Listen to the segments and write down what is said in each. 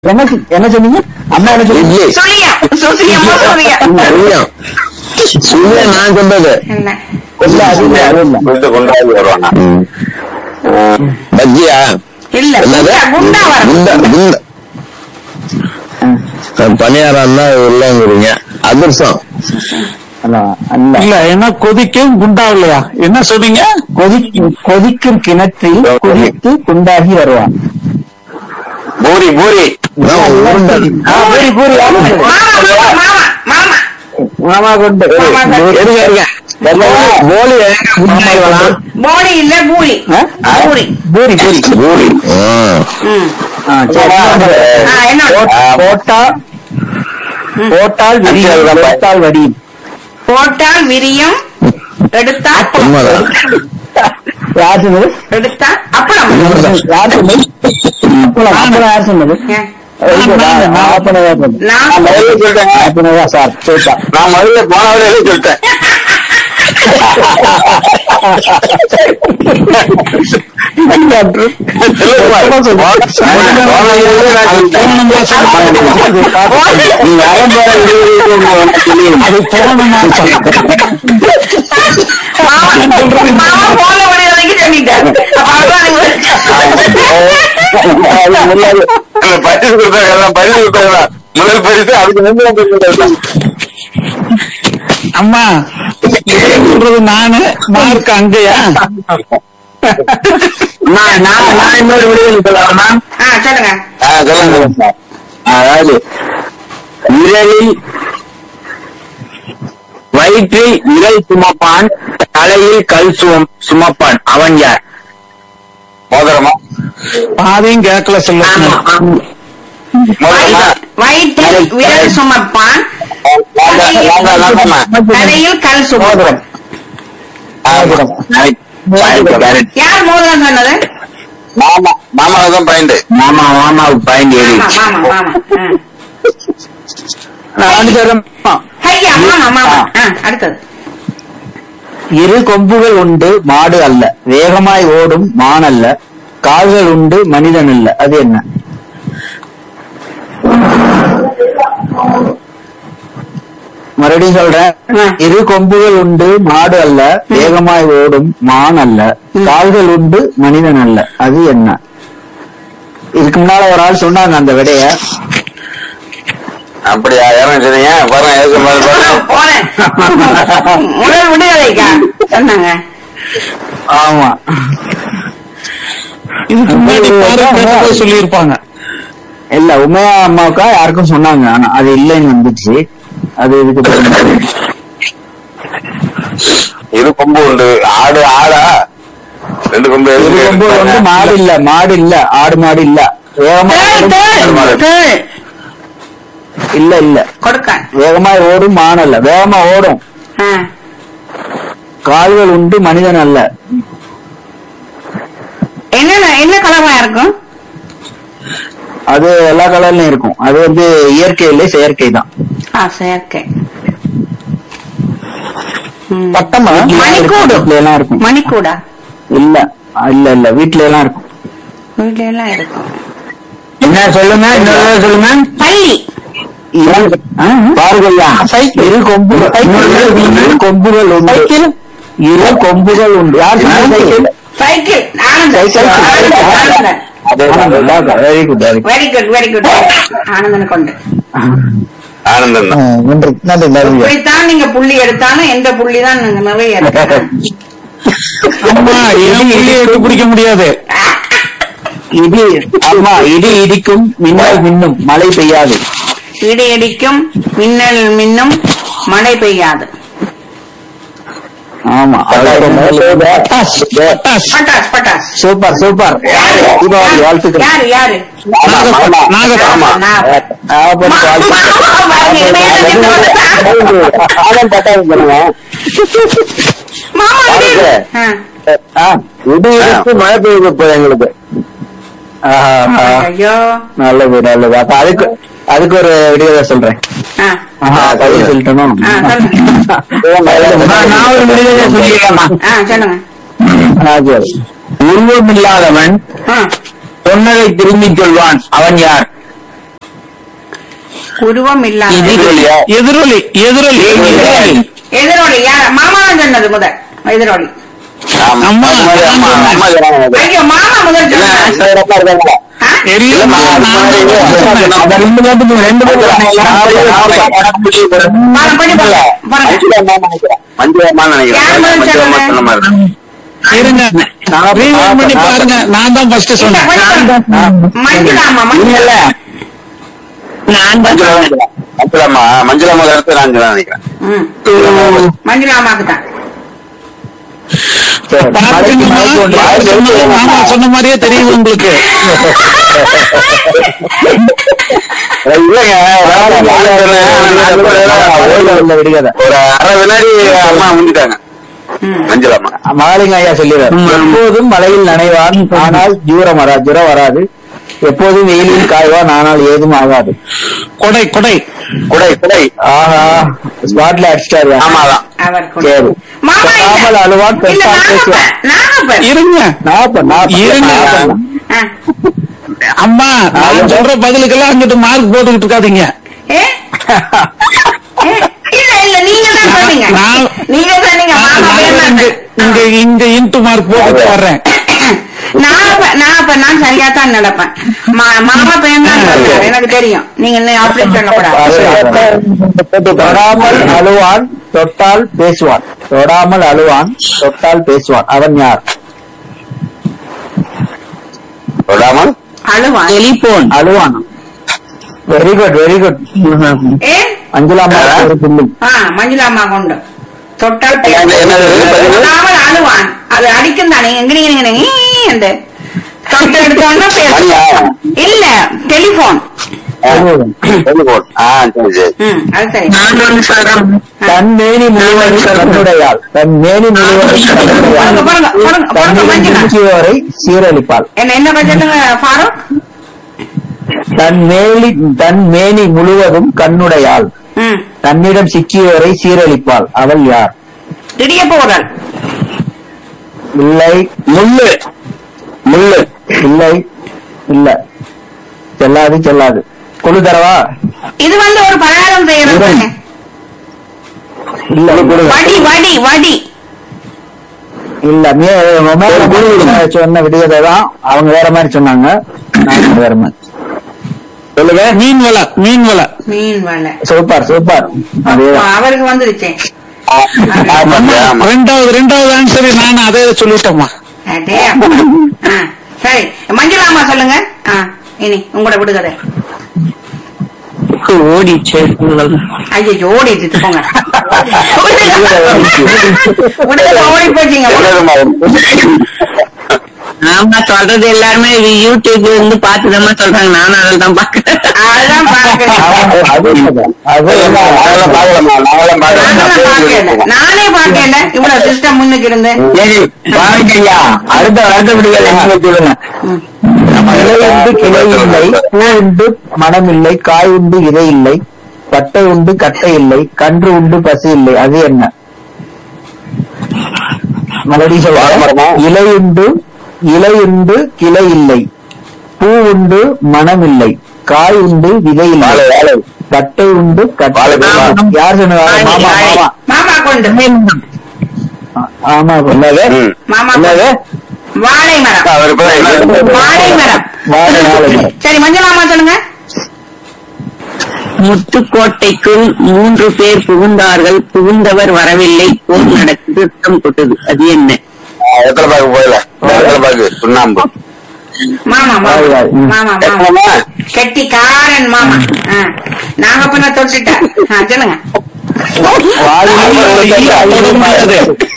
என்ன சொ- என்ன சொன்னீங்க அம்மா என்ன சொன்னீங்க இட்லி சொல்லியா சுசியம்மா சொல்லியா சுழியம் சுழியம் நான் சொல்றது என்ன இல்ல அது இல்ல அது இல்ல கொண்டு கொண்டாடி வருவாங்க ம். பஜ்ஜியா இல்ல என்னது குண்டா குண்டா வரும் குண்டா குண்டா பணியாரம் தான் இல்லைங்கிறீங்க அதிர்ஷ்டம் அல்ல அல்ல இல்ல என்ன கொதிக்கும் குண்டாவில்லையா என்ன சொன்னீங்க கொதிக்கும் கொதிக்கும் கிணற்றில் குதித்து குண்டாகி வருவான் பூரி பூரி அதான் உருண்டை. ஆ, பூரி பூரி ஆமா. மாமா மாமா மாமா மாமா கொண்டு மாமா கொண்டு. இருங்க, இருங்க. போலி எங்க குண்டாகி வரலாம்? போடி இல்ல பூரி ஆ? பூரி பூரி பூரி பூரி ஆ. ம் ஆ, சரி. ஆ, என்ன? போட்- போட்டா போட்டால் விரியும் போட்டால் வடியும் போட்டால் விரியும் எடுத்தா உண்மைதான். யார் சொன்னது எடுத்தா அப்பளம் யார் சொன்னது அப்பளம், அப்பளம் யார் சொன்னது ஏன்? ஆப்பனதா சொன்னது நான் நான் முதல்ல சொல்லிட்டேன் ஆப்பனதா சார் சூப்பர் நான் முதல்ல போனவரே சொல்லிட்டேன் அது போன மாசம் மாமா மாமா போன உடனே வரைக்கும் சொல்லிட்டாரு அப்ப அதான் பரிசு கொடுத்தாங்க பரிசு கொடுத்தாங்க முதல் பரிசு அதுக்கு முன்னாடி கொடுத்தாங்க அம்மா இதை சொல்றது நானு மார்க் அங்கயா நான் நான் நான் இன்னொரு விடுதலை சொல்லலாமா ஆ சொல்லுங்க ஆ, சொல்லுங்க சொல்லுங்க. அதாவது விரலில் வயிற்றில் விரல் சுமப்பான் தலையில் கல் சும சுமப்பான் அவன் யார் மோதிரமா பாதையும் கேட்கல சொல்லுங்க மோதிரமா வயிற்றில் விரல் சுமப்பான் லாங்கா, லாங்கா, லாங்காமா. தலையில் கல் சுமப்பான் ஆமா. Correct. யார் மோதிரம் சொன்னது மாமா மாமாவுக்கு தான் பாயிண்ட் மாமா மாமாவுக்கு பயந்து ஏறி மாமா மாமா மாமா ஆ. நான் சொல்றேன் ஐயா மாமா மாமா ஆ, அடுத்தது இரு கொம்புகள் உண்டு மாடு அல்ல வேகமாய் ஓடும் மான் அல்ல கால்கள் உண்டு மனிதன் அல்ல அது என்ன மறுபடியும் சொல்றேன் ஆ. இரு கொம்புகள் உண்டு மாடு அல்ல வேகமாய் ஓடும் மான் அல்ல கால்கள் உண்டு மனிதன் அல்ல அது என்ன இதுக்கு முன்னால ஒரு ஆள் சொன்னாங்க அந்த விடைய அப்படியா யாரும் சொன்னீங்க பாருங்க எதுக்கு மாதிரி பாருங்க போறேன் முதல் விடுதலைக்கா சொன்னாங்க ஆமா இதுக்கு முன்னாடி பாரு கேட்டதை சொல்லியிருப்பாங்க இல்ல உண்மையா அம்மாவுக்கா யாருக்கும் சொன்னாங்க ஆனா அது இல்லைன்னு வந்துச்சு அது இதுக்கு பிறகு. இரு கொம்பு உண்டு ஆடு ஆடா ரெண்டு கொம்பு இரு எதுக்கு கொம்பு வந்து மாடு இல்ல மாடு இல்ல ஆடு மாடு இல்ல வேகமா தேள், ஓடும் தேள், தேள். இல்ல இல்ல கொடுக்க வேகமா ஓடும் மான் அல்ல வேகமா ஓடும் ஆ. கால்கள் உண்டு மனிதன் அல்ல என்னென்ன என்ன கலவா இருக்கும் அது எல்லா கலர்லயும் இருக்கும் அது வந்து இயற்கை இல்லை செயற்கை தான் ஆ செயற்கை ம். பட்டமா மணிக்கூடு. வீட்ல எல்லாம் இருக்கும் மணிக்கூடா இல்ல இல்ல இல்ல வீட்ல எல்லாம் இருக்கும் வீட்டுல எல்லாம் இருக்கும் என்ன சொல்லுங்க இன்னொரு சொல்லுங்க பள்ளி பாருங்கய்யா இரு கொம்புகள் இரு கொம்புகள் உண்டு இரு கொம்புகள் உண்டு யார் சொன்னது cycle cycle Anandan cycle. Anandan very good very very good very good Anandan கொண்டு ஆனந்தம் தான் நன்றி நன்றி நன்றி இப்படித்தான் நீங்க புள்ளி எடுத்தாலும் எந்த புள்ளி தான் நீங்க நிறைய இருக்கு அம்மா என் புள்ளியை எடுத்து பிடிக்க முடியாது இடி ஆமா இடி இடிக்கும் மின்னல் மின்னும் மழை பெய்யாது இடி இடிக்கும் மின்னல் மின்னும் மழை பெய்யாது ஆமா பட்டாஸ் பட்டாஸ் சூப்பர் சூப்பர் தீபாவளி வாழ்த்துக்கள் யாரு யாரு நாகப்பா ஆமா, நான். ஆபத்து மாமா இது. ஆ. இடி இடிச்சு மழை பெய்யுது இப்போ எங்களுக்கு ஐயோ நல்லது நல்லது அப்ப அதுக்கு அதுக்கு ஒரு விடுதலை சொல்றேன் ஆ. ஆஹா, பதில் சொல்லிட்டணும் ஆ, சொல்லுங்க. நான் ஒரு விடுதலை சொல்லிடலாமா ஆ, சொல்லுங்க உருவமில்லாதவன் ஆ. சொன்னதை திரும்பிச் சொல்வான் அவன் யார் உருவம் இல்லாத எதிரொலியா? எதிரொலி எதிரொலி எதிரொலி எதிரோடி யார மாமா சொன்னது முதல் எதிரோடி ஆமா. அம்மா, அது மாதிரி அம்மா, அம்மா இருக்கிறாங்க அது. ஐயோ மாமா முதல் இல்ல, சொன்னாங்க இந்த இடத்துல இருக்காங்களா? தெரியலம்மா நான் தான் சொன்னேன். அந்த ரெண்டு பேத்துக்கு ரெண்டு பேரும் பாருங்க, பண்ணி பாருங்க. பாருங்க. மஞ்சுளா அம்மான்னு நினைக்கிறேன். மஞ்சுளா அம்மான்னு நினைக்கிறேன். யார் முதல் மஞ்சுளா அம்மா சொன்னாங்க? சொன்ன மாதிரி தான். இருங்க ரீவைண்ட் பண்ணி பாருங்க நான் தான் ஃபர்ஸ்ட் இல்ல, சொன்னேன் கொஞ்சம் மஞ்சுளாமா மஞ்சுளா நான் மஞ்சுளா தான். மஞ்சுளா அம்மா மஞ்சுளா அம்மா அடுத்து நான் தான் நினைக்கிறேன் ம். மஞ்சுளாமாக்கு தான் பாத்தீங்கம்மா, யார் சொன்னது மாமா சொன்ன மாதிரியே தெரியுது உங்களுக்கு இல்லைங்க அதாவது நான் சொன்னேன், நான் சொன்னேன், விடுகதை ஒரு அரை வினாடி அம்மா முடிஞ்சிட்டாங்க ம். மஞ்சுளா அம்மா மாலிங்க ஐயா சொல்லிடுறார் எப்போதும் மழையில் நனைவான் ஆனால் ஜூரம் வராது ஜுரம் வராது எப்போதும் வெயிலில் காய்வான் ஆனால் ஏதும் ஆகாது கொடை கொடை குடை குடை ஆஹா ஸ்பாட்ல அடிச்சிட்டாரு ஆமாதான் அவர் கூட. சரி. மாமா இல்ல. சொல்லாமல் அழுவான், இல்ல, பெற்றால் பேசுவான். நாகப்பன், நாகப்பன். இருங்க நாப்ப நாப்ப இருங்க. ஆ. அம்மா நான் சொல்ற பதிலுக்கெல்லாம் அங்கிட்டு மார்க் போட்டுக்கிட்டு இருக்காதீங்க ஏ? ஏ? இல்ல இல்ல நீங்க தான் சொன்னீங்க நான்- நீங்க சொன்னீங்க மாமா நான் பேர் இங்க தான். இங்க இங்க இன்ட்டு மார்க் போட்டுட்டு வர்றேன் நான் அப்ப- நான் அப்ப நான் சரியா தான் நடப்பேன் மா- மாமா பையன் தான் சொன்னாரு. எனக்கு தெரியும் நீங்க இன்னும் அப்படி சொல்லக்கூடாது தொடாமல் அழுவான் தொட்டால் பேசுவான் தொடாமல் அழுவான் தொட்டால் பேசுவான் அவன் யார் விடாமல் அழுவான் டெலிபோன் அழுவான் வெரி குட் வெரி குட் ஏ அஞ்சலாம் ஒரு புள்ளி ஆ மஞ்சுளாமா கொண்டு தொட்டால் என்னது, என்னது, பதில்? தொடாமல் அழுவான் அது அடிக்கும் தானே எங்க நீங்க நீங்க அந்த தொட்டு எடுத்தோன்னா மணியா? பேசும் இல்ல டெலிபோன் டெலிபோன். ஆ சரி சரி ம் அது சரி தன் மேனி முழுவதும் கண்ணுடையாள் தன் மேனி முழுவதும் கண்ணுடையாள் பாருங்க, பாருங்க, பாருங்க, பாருங்க, தன்னிடம் மஞ்சள். சிக்கியோரை சீரழிப்பாள் என்ன என்ன சொல்லுங்க ஃபாரூக் தன் மேலி தன் மேனி முழுவதும் கண்ணுடையாள் ம் தன்னிடம் சிக்கியோரை சீரழிப்பாள் அவள் யார் இடியப்ப உடல் இல்லை முள்ளு முள்ளு இல்லை இல்ல செல்லாது செல்லாது குழு தரவா இது வந்து ஒரு பலகாரம் செய்யறது தானே இல்ல வடி வடி வடி இல்ல மே- மேல மேல சொன்ன விடுகதை தான் அவங்க வேற மாதிரி சொன்னாங்க நாங்க வேற மாதிரி சொல்லுங்க மீன் வலை மீன் வலை மீன் வலை சூப்பர் சூப்பர் அதேதான் அவருக்கு வந்துருச்சேன் ஆமா ஆமா ரெண்டாவது ரெண்டாவது ஆன்சர் நான் அதே சொல்லிட்டோம்மா அடே அப்பா. ஆ, சரி மஞ்சளாமா சொல்லுங்க ஆ, இனி உங்களோட விடுகதை ஓடி ஐயோ ஓடிட்டு போங்க விடுகதை ஓடி போச்சீங்க என்னதும்மா? ஆமா சொல்றது எல்லாருமே இது யூடியூப்ல இருந்து பாத்துதான் சொல்றாங்க நானும் அதில் தான் பாக்குறேன் அதான் பாக்குறேன் அது உண்மைதான். அது உண்மைதான். நாங்களாம் பார்க்கலாமா? நாங்களாம் நானும் பாக்கல பார்க்கலாம். நானே பாக்கல இவ்வளவு சிஸ்டம் முன்னுக்கு இருந்து சரி பாருங்கய்யா அடுத்த அடுத்த விடுதலை நீங்க சொல்லுங்க இலை உண்டு கிளை இல்லை பூ உண்டு மனம் இல்லை காய் உண்டு இதை இல்லை பட்டை உண்டு கட்டை இல்லை கன்று உண்டு பசி இல்லை அது என்ன மறுபடியும் சொல்றேன் வாழைமரமா? இலை உண்டு இலை உண்டு கிளை இல்லை பூ உண்டு மனம் இல்லை காய் உண்டு விதை இல்லை வாழை, வாழை. கட்டை உண்டு கட்டை வாழை மரம். யார் சொன்னது மாமா மாமா மாமா கொண்டு ஆமா என்னது ம். மாமா என்னது வாழை மரம் அவர் இப்பதான் என்ன- வாழை மரம் வாழை வாழை மரம். சரி மஞ்சள் மாமா சொல்லுங்க முத்துக்கோட்டைக்குள் மூன்று பேர் புகுந்தார்கள் புகுந்தவர் வரவில்லை போர் நடக்குது ரத்தம் கொட்டுது அது என்ன ஆ, எத்தனை பாக்கு போயில எத்தனை பாக்கு சுண்ணாம்பு மாமா மாமா வாழை, வாழை. ம். மாமா மாமா எத்தனை கெட்டிக்காரன் மாமா ஆ. நாங்க பண்ண தொட்டுட்டேன் ஆ, சொல்லுங்க வாயிலே முடியாது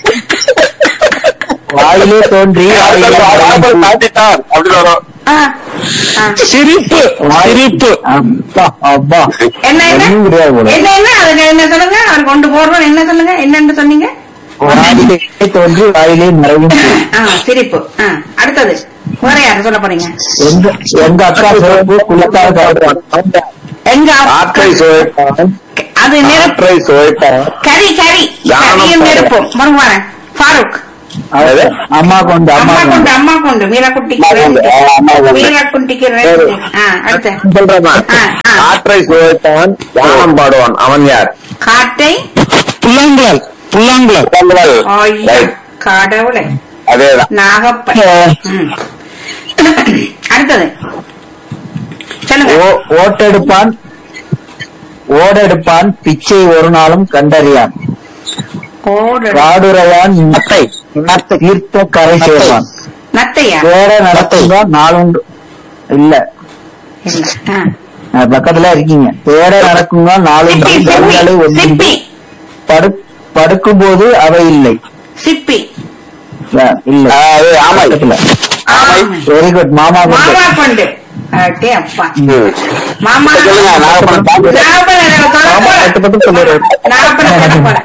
வாயிலே தோன்றி வாயிலே மறைந்து. மாட்டிட்டான் அப்படின்னு வரும் ஆ. ஆ. சிரிப்பு சிரிப்பு அப்பா, அப்பா என்ன என்ன ஒண்ணும் கிடையாது போல. என்ன என்ன அதுக்கு என்ன சொல்லுங்க அவர் கொண்டு போடுறோம் என்ன சொல்லுங்க என்னன்னு சொன்னீங்க வாயிலே தோன்றி வாயிலே மறையும் ஆ சிரிப்பு ஆ அடுத்தது வேற யாரு சொல்ல போறீங்க எங்க எங்க அக்கா சிறப்பு குளித்தால் காட்டுறான் எங்க ஆற்றை சுவைப்பான் அது நெருப்பு ஆற்றை சுவைப்பான் கறி கறி யாரும் கறியும் பாரு. நெருப்பும் பாருங்க பாருங்க ஃபாரூக் அது அம்மா கொண்டு அம்மா அம்மா கொண்டு கொண்டு அம்மா கொண்டு மீராக்குட்டிக்கு அம்மா கொண்டு, ரெண்டு. ஆ, அம்மா கொண்டு. மீராக்குட்டிக்கு ரெண்டு ஆ, அடுத்து சொல்றேமா ஆ, ஆ. காற்றை சுவைத்தவன் யானம் பாடுவான் அவன் யார் காட்டை புல்லாங்குழல் புல்லாங்குழல் பொங்கல். ஐயா Right. கடவுளை அதேதான் நாகப்பன் ம். அடுத்தது சொல்லுங்க ஓ- ஓட்டெடுப்பான் ஓடெடுப்பான் பிச்சை ஒரு நாளும் கண்டறியான் ஓடு காடுரையான் நத்தை தீர்த்த கரை சேர்வான் நத்தையா வேற நடக்குங்க நாளுண்டு இல்ல இல்ல. ஆ. நான் பக்கத்துல இருக்கீங்க தேட நடக்குங்க நாளுண்டு சிப்பி கண்களை சிப்பி ஒன்று சிப்பி படு படுக்கும் போது அவை இல்லை சிப்பி ஆ, இல்ல ஆ, அது ஆமை. பக்கத்துல ஆமை. வெரி குட் மாமா கொண்டு. மாமா கொண்டு அடே அப்பா ம். மாமா சொல்லுங்க, நாகப்பன் பாத்து. நாகப்பன் எனக்கு தொட மாமா போல. பட்டு பட்டு சொல்லிடுறாரு நாகப்பன் தொட போல.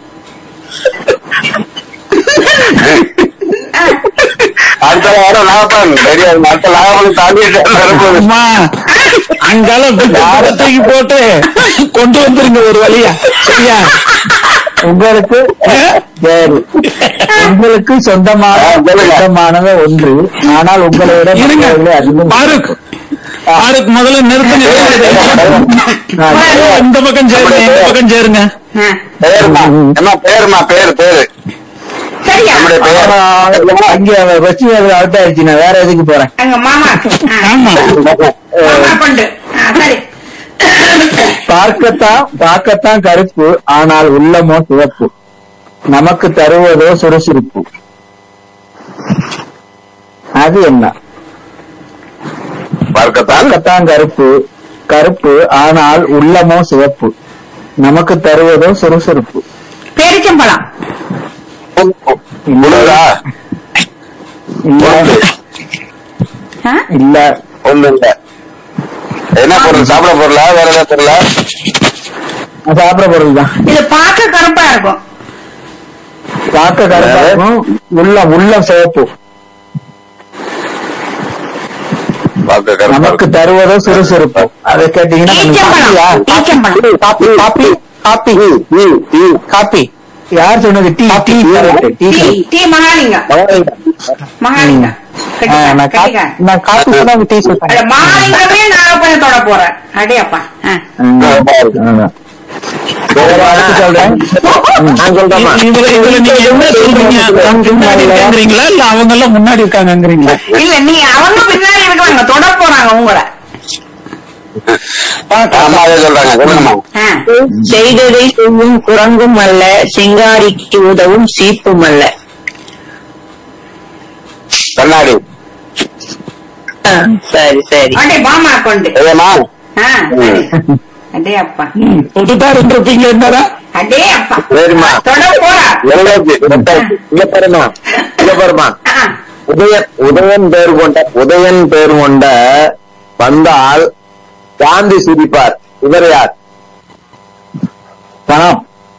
அடுத்த வாரம் நாகப்பன் தெரியாது அடுத்த நாகப்பன் தாண்டி வரும்போது அம்மா அங்கால தூக்கி போட்டு கொண்டு வந்துருங்க ஒரு வழியா சரியா உங்களுக்கு சரி உங்களுக்கு சொந்தமான ஆ, சொல்லுங்க. சொந்தமானது ஒன்று ஆனால் உங்களை விட இருங்க மற்றவர்களே அதிகம் பாருக் பாருக் முதல்ல நிறுத்துங்க ஆ, இந்த பக்கம் சேருங்க இந்த பக்கம் சேருங்க ஆ. பேருமா என்ன பேருமா பேரு பேரு சரியா நம்முடைய பெயர் ஆ, அங்க வச்சு அவுட் ஆயிடுச்சு நான் வேற எதுக்கு போறேன் எங்க மாமா ஆ. ஆமா மாமா கொண்டு ஆ, சரி பார்க்கத்தான் பார்க்கத்தான் கருப்பு ஆனால் உள்ளமோ சிவப்பு நமக்கு தருவதோ சுறுசுறுப்பு அது என்ன பார்க்கத்தான் பார்க்கத்தான் கருப்பு கருப்பு ஆனால் உள்ளமோ சிவப்பு நமக்கு தருவதோ சுறுசுறுப்பு பேரிச்சம்பழம் முழுதா இல்ல ஆ? இல்ல ஒண்ணு இல்ல என்ன பொருள் சாப்பிட பொருளா வேற ஏதாவது பொருளா சாப்பிட பொருள் தான் இது பார்க்க கருப்பா இருக்கும் பார்க்க கருப்பா இருக்கும் உள்ளம் உள்ளம் சிவப்பு பார்க்க கருப்பா நமக்கு இருக்கு. தருவதோ சுறுசுறுப்பு அதை கேட்டீங்கன்னா ஈச்சம்பழம் ஈச்சம்பழம் காப்பி காப்பி காப்பி காப்பி யார் சொன்னது tea tea tea tea tea Mahalingam Mahalingam கெட்டிக்காரன், நான் காப்பி கெட்டிக்காரன். நான் காப்பி சொன்னா டீ அட, சொல்றேன் மகாலிங்கமே நாகப்பழம் தொட போறேன் அடே அப்பா ஆ. சொல்றேன் நான் சொல்றேமா இதுல இதுல நீங்க என்ன சொல்றீங்க முன்னாடி இருக்காங்கிறீங்களா இல்ல அவங்க எல்லாம் முன்னாடி இருக்காங்கிறீங்களா இல்ல நீ அவங்க பின்னாடி இருக்கிறாங்க தொட போறாங்க உங்களை ஆமா அதே சொல்றாங்க சொல்லுங்கம்மா ஆ. செய்ததை செய்யும் குரங்கும் அல்ல சிங்காரிக்கு உதவும் சீப்பும் அல்ல கண்ணாடி ஆ, சரி சரி அடே மாமா கொண்டு ஏமா ஆ, சரி. அடே அப்பா தொட்டுதான் இருந்திருப்பீங்க என்னடா அடே அப்பா சரிம்மா. தொட போறா எவ்வளவு இங்க பாருமா இங்க பாருமா ஆ. உதயன் உதயன் பேர் கொண்ட உதயன் பேர் கொண்ட வந்தால் காந்தி சிரிப்பார் இவர் யார் பணம்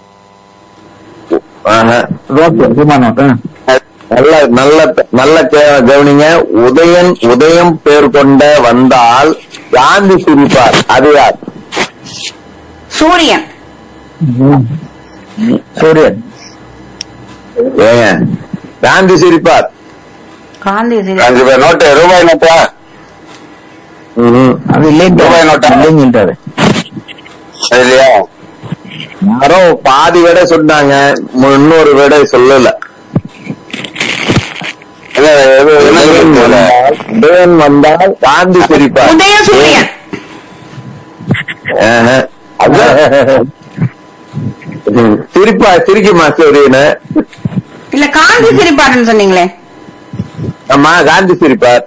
ஆஹா. ரோட்டு விமானம் நல்ல நல்ல நல்ல கே- கவனிங்க உதயன் உதயம் பேர் கொண்ட வந்தால் காந்தி சிரிப்பார் அது யார் சூரியன் சூரியன் ஏங்க காந்தி சிரிப்பார் காந்தி சிலை. அஞ்சு பேர் நோட்டு ரூபாய் நோட்டா ம்ஹும். அது இல்லைன்னு ரூபாய் நோட்டா? இல்லைன்னு சொல்லிட்டாரு இல்லையா யாரோ பாதி விடை சொன்னாங்க இன்னொரு விடை சொல்லல இல்ல, இது என்ன உதயன் சொல்றது? வந்தால் உதயன் வந்தால் காந்தி சிரிப்பார் உதய சூரியன் ஆஹா. அதான். ம். சிரிப்பா சிரிக்குமா சூரியனு இல்ல காந்தி சிரிப்பாருன்னு சொன்னீங்களே ஆமா காந்தி சிரிப்பார்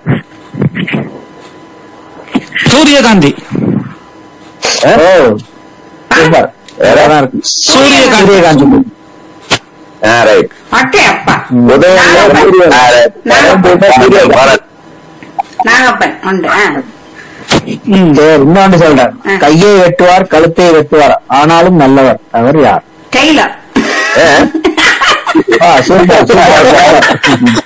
சூரியகாந்தி ஓ சூப்பர் வேறதான் இருக்கு சூரியகாந்தி சூரியகாந்தி ஆ ரைட் அட்டே அப்பா உதயன் சூரியன் ஆ, right. சூரியன் பாரத். நாகப்பன் உண்டு ஆ. சரி இன்னொன்று சொல்றேன் ஆ. கையை வெட்டுவார் கழுத்தை வெட்டுவார் ஆனாலும் நல்லவர் அவர் யார் டெய்லர் ஆ? ஆ, சூப்பர் சூப்பர்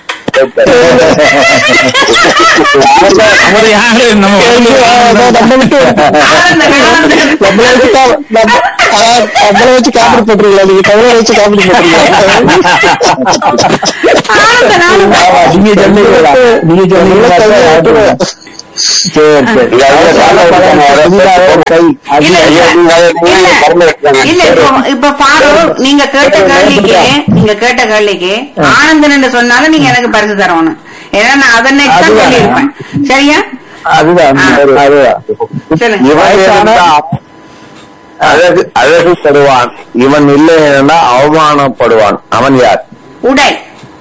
அவர் யாரு நம்ம ஆனந்த ஆனந்த நம்மளை விட்டா நம்ம கவலை வச்சு காப்பீடு போட்டுருக்கீங்களா நீங்க கவலை வச்சு காப்பீடு போட்டுருக்கீங்களா ஆனந்தன், ஆனந்தன். ஆமா, நீங்க சொன்னீங்களா நீங்க சொன்னீங்களா சரி சரி இல்ல, அதுல கால வச்சாங்க. புதிதாக ஒரு கை அது இல்ல, இல்ல. இல்ல, இல்ல, இப்ப- இப்ப பாரு நீங்க கேட்ட கேள்விக்கு நீங்க கேட்ட கேள்விக்கு ஆனந்தன் என்று சொன்னாலும் நீங்க எனக்கு பரிசு தரணும் ஏன்னா நான் அதை நெக்ஸ்ட் அதுதான். சொல்லியிருப்பேன் சரியா அதுதான் அதுதான் சொல்லுங்க இவன் இருந்தா அழகு அழகு தருவான் இவன் இல்லை என்றால் அவமானப்படுவான் அவன் யார் உடை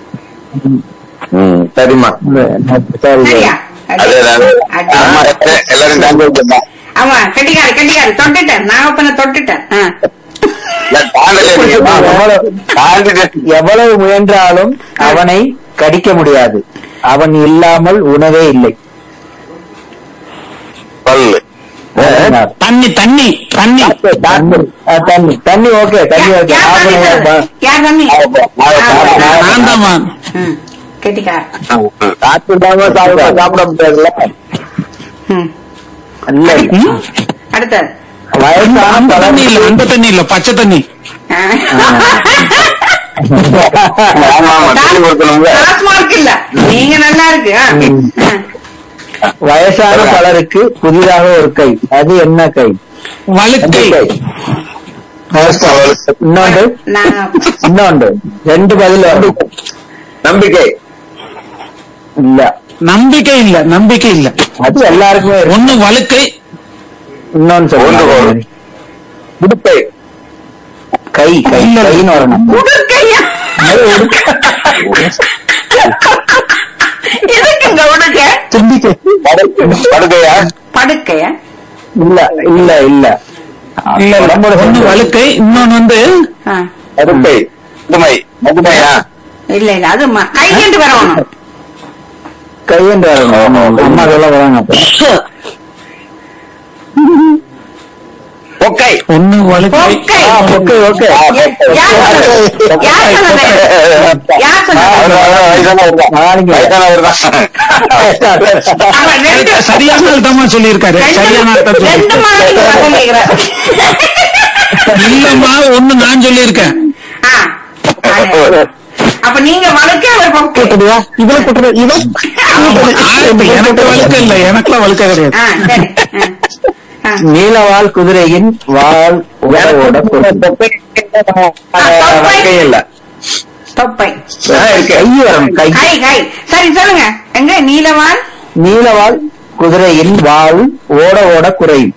ம், சரிம்மா சரி சரியா அதேதான் அடி. ஆமா, எல்லாரும் டான்ஸ் தான் ஆமா கட்டிக்காரு கட்டிக்காரு தொட்டுட்டேன் நாகப்பனை தொட்டுட்டேன் ஆ. எவ்வளவு முயன்றாலும் அவனை கடிக்க முடியாது அவன் இல்லாமல் உணவே இல்லை பல்லு தண்ணி தண்ணி தண்ணி தண்ணி ஆ, தண்ணி தண்ணி ஓகே தண்ணி யா- ஓகே யார் தண்ணி தருது? யார் தண்ணி நான் தான்மா ம், கெட்டிக்கார காற்று இல்லாம சாப்பிட சாப்பிட முடியாதுல்ல ம். இல்ல அடுத்தது வயசான அந்த பலர் தண்ணி இல்ல அந்த தண்ணி இல்ல பச்சை தண்ணி ஆ. ஆமா ஆமா தண்ணி கொடுக்கணும்ல பாஸ் மார்க் இல்ல நீங்க நல்லா இருக்கு ஆ. ஆ. வயசான பலருக்கு புதிதாக ஒரு கை அது என்ன கை வழுக்கை கை இன்னொன்று நாங்க இன்னொன்று ரெண்டு பதில் வந்து நம்பிக்கை இல்ல நம்பிக்கை இல்ல நம்பிக்கை இல்ல அது எல்லாருக்குமே இருக்கு. ஒண்ணு வழுக்கை இன்னொன்னு ஒன்று சொல்லுங்க போதும். விடுப்பை கை கை கைன்னு வரணும் உடுக்கையா எதுக்குங்க உடுக்க தும்பிக்கை படுக்கையா படுக்கையா இல்ல இல்ல இல்ல இல்ல இல்ல உடம்போட ஒண்ணு சேர்ந்து வழுக்கை இன்னொன்னு வந்து ஆ. கருப்பை முதுமை முதுமையா இல்ல இல்ல அது ம- கையெண்டு வரணும் கையென்று வரணும் அம்மா சொல்ல வராங்க அப்ப பொக்கை ஒண்ணு வழுக்கை பொக்கை ஆ, ஓகே ஓகே யார் சொன்னது? யார் சொன்னது? யார் சொன்னது? நாளைக்கு வயசானவர் தான் ஆமா, ரெண்டு சரியான ஆள் தான் சொல்லியிருக்காரு சரியான ஆள் தான் ரெண்டு சொல்லியிருக்காரு மாதம் நான் சொல்லிக்கிறேன் இல்லம்மா ஒண்ணு நான் சொல்லியிருக்கேன் ஆ. அது. அப்ப நீங்க வழக்க அவர் பொக்கை இவளை கூட்டுறது இவன் ஆ, இப்ப எனக்கு வழுக்கை இல்ல எனக்குலாம் வழுக்கை கிடையாது ஆ, சரி ஆ. ஆ. நீலவால் குதிரையின் வால் ஓட ஓட பொருள். கை இல்ல தொப்பை கை வரணும் கை கை கை சரி சொல்லுங்க எங்க நீலவான் நீலவால் குதிரையின் வால் ஓட ஓட குறையும்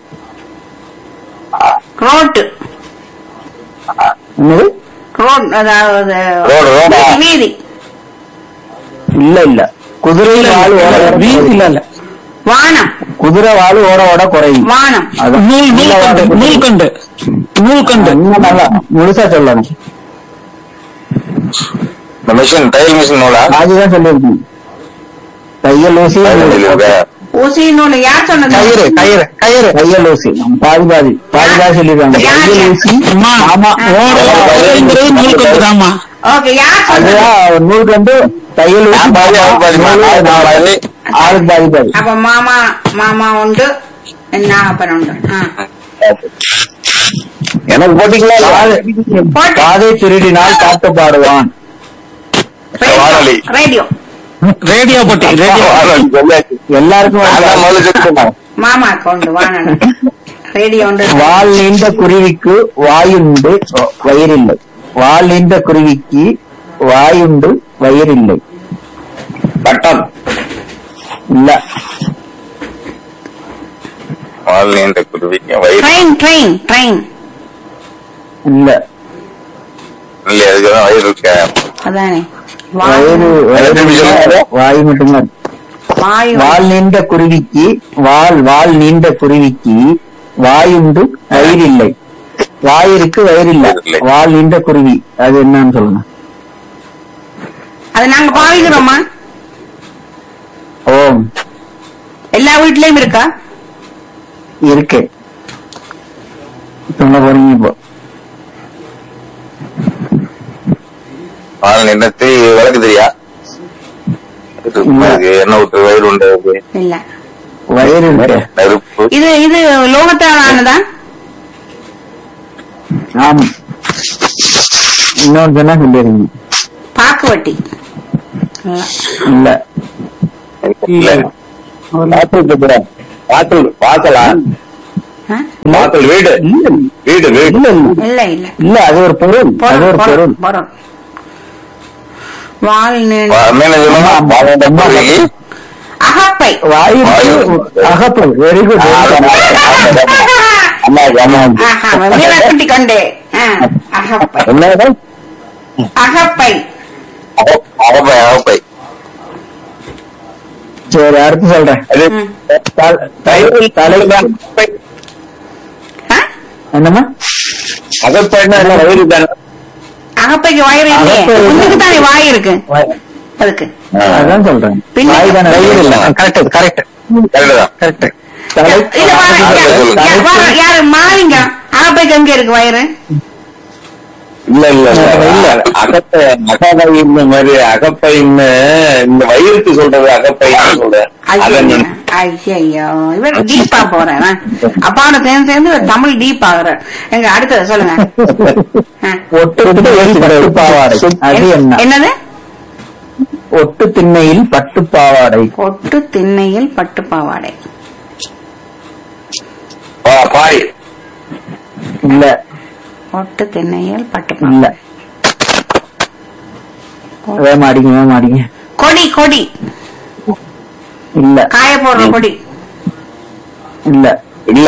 ரோட்டு என்னது ரோட் அதாவது ரோடு, ரோடா? வீதி இல்ல இல்ல குதிரை வால் ஓட ஓட வீண் குறையும். இல்ல இல்ல வானம் குதிரை வால் ஓட ஓட குறையும் வானம் அதான். நூல் நூல்கண்டு நூல்கண்டு நூல்கண்டு இன்னும் நல்லா முழுசா சொல்லணும் இந்த மிஷின் தையல் மிஷின் நூலா ராஜுதான் சொல்லியிருக்கேன் தையல் ஊசி ஊசி நூல் யார் சொன்னது கயிறு கயிறு கயிறு தையல் ஊசி பாதி பாதி பாதி பாதி சொல்லிருக்காங்க யார் தையல் யார்? ஊசி அம்மா ஆமா ஓட ஓடுங்கிறது நூல்கண்டு தாம்மா ஓகே யார் சொன்னது அதுதான் நூல் கண்டு தையல் ஊசி நான் பாதி, அவன் பாதி, நூலு, நான் நான் பாதி. ஆளுக்கு பாதி பாதி அப்ப மாமா மாமா உண்டு நாகப்பன் உண்டு ஆ. எனக்கு போட்டீங்களா பாதை- பாதை திருடினால் பாட்டு பாடுவான் வானொலி. ரேடியோ ரேடியோ போட்டி ரேடியோ எல்லாருக்கும் நான் தான் முதல்ல சொல்லிட்டேன். மாமாக்கு உண்டு வானொலி ரேடியோ உண்டு வால் நீண்ட குருவிக்கு வாயுண்டு வயிறில்லை வால் நீண்ட குருவிக்கு வாயுண்டு வயிறில்லை பட்டம் இல்ல வால் நீண்ட குருவிக்கு வயிறு ட்ரெயின் ட்ரெயின் ட்ரெயின் இல்ல இல்லையா அதுக்குதான் வயிறு இருக்க அதானே வயிறு வயிறு திருப்பி சொல்லுங்க. வாயு மட்டும்தான் வாயு வால் நீண்ட குருவிக்கு வால் வால் நீண்ட குருவிக்கு வாயுண்டு வயிறில்லை வாயிருக்கு வயிறில்லை வயிறில்லை. வால் நீண்ட குருவி அது என்னன்னு சொல்லுங்க அது நாங்க பாவிக்கிறோமா ஓம் எல்லா வீட்லயும் இருக்கா இருக்கு சொல்ல போறீங்க இப்போ வால் நின்றத்து விளக்கு தெரியா அதுக்கு என்ன விட்டு வயிறு உண்டு அதுக்கு. இல்ல வயிறு இருக்கு நெருப்பு இது இது லோகத்தால் ஆனதா ஆமா இன்னொன்னு சொன்னா சொல்லிடுங்க பாக்குவட்டி இல்ல இல்ல வாசல் கட்டுற. வாசல் வாசலா ஆ? வாசல் வீடு வீடு வீடு இல்ல இல்ல இல்ல இல்ல இல்ல அது ஒரு பொருள் அது ஒரு பொருள் பொருள் வால் நீண்டு வா- மேல சொல்லுங்க வாழை பொருள். அகப்பை வாயிற்கு அகப்பு வெரி குட் அம்மா அம்மா ஆஹா மீன குட்டி கொண்டே ஆ, அகப்பை என்ன அகப்பை அகப்பை அகப்பை சரி அடுத்து சொல்றேன் அது ம். தல- தலை- தலைதான் ஆ? என்னம்மா அகப்பைன்னா என்ன வயிறு தானே அகப்பைக்கு வயிறு இல்லையே அகப்பை இருக்கு. உனக்கு தானே வாய் இருக்கு அதுக்கு அதான் சொல்றேன் பின்ன- வாய் தானே வயிறு இல்ல கரெக்ட் கரெக்ட் கரெக்ட் தான் கரெக்ட் தலை இல்ல பாரு, யா- யா- பாரு, யாரு மாறிங்க அகப்பைக்கு எங்க இருக்கு வயிறு இல்ல இல்ல இல்ல இல்ல அகப்பை அகப்பை இந்த மாதிரி அகப்பைன்னு இந்த வயிறுக்கு சொல்றது அகப்பைன்னு சொல்றேன் அதை நான் ஐயோ இவர் டீப்பா போறேன் அப்பாவோட சேர்ந்து சேர்ந்து இவர் தமிழ் டீப் ஆகுற எங்க அடுத்தது சொல்லுங்க ஆ. ஒட்டு திண்ணையில் பட்டு பாவாடை அது என்ன என்னது ஒட்டு திண்ணையில் பட்டு பாவாடை பொட்டு திண்ணையில் பட்டு பாவாடை பா, பாய் இல்ல பொட்டு திண்ணையில் பட்டு இல்ல பாவாடை வேக மாடிங்க வேக மாடிங்க கொடி கொடி இல்ல காய போடுற கொடி இல்ல இல்ல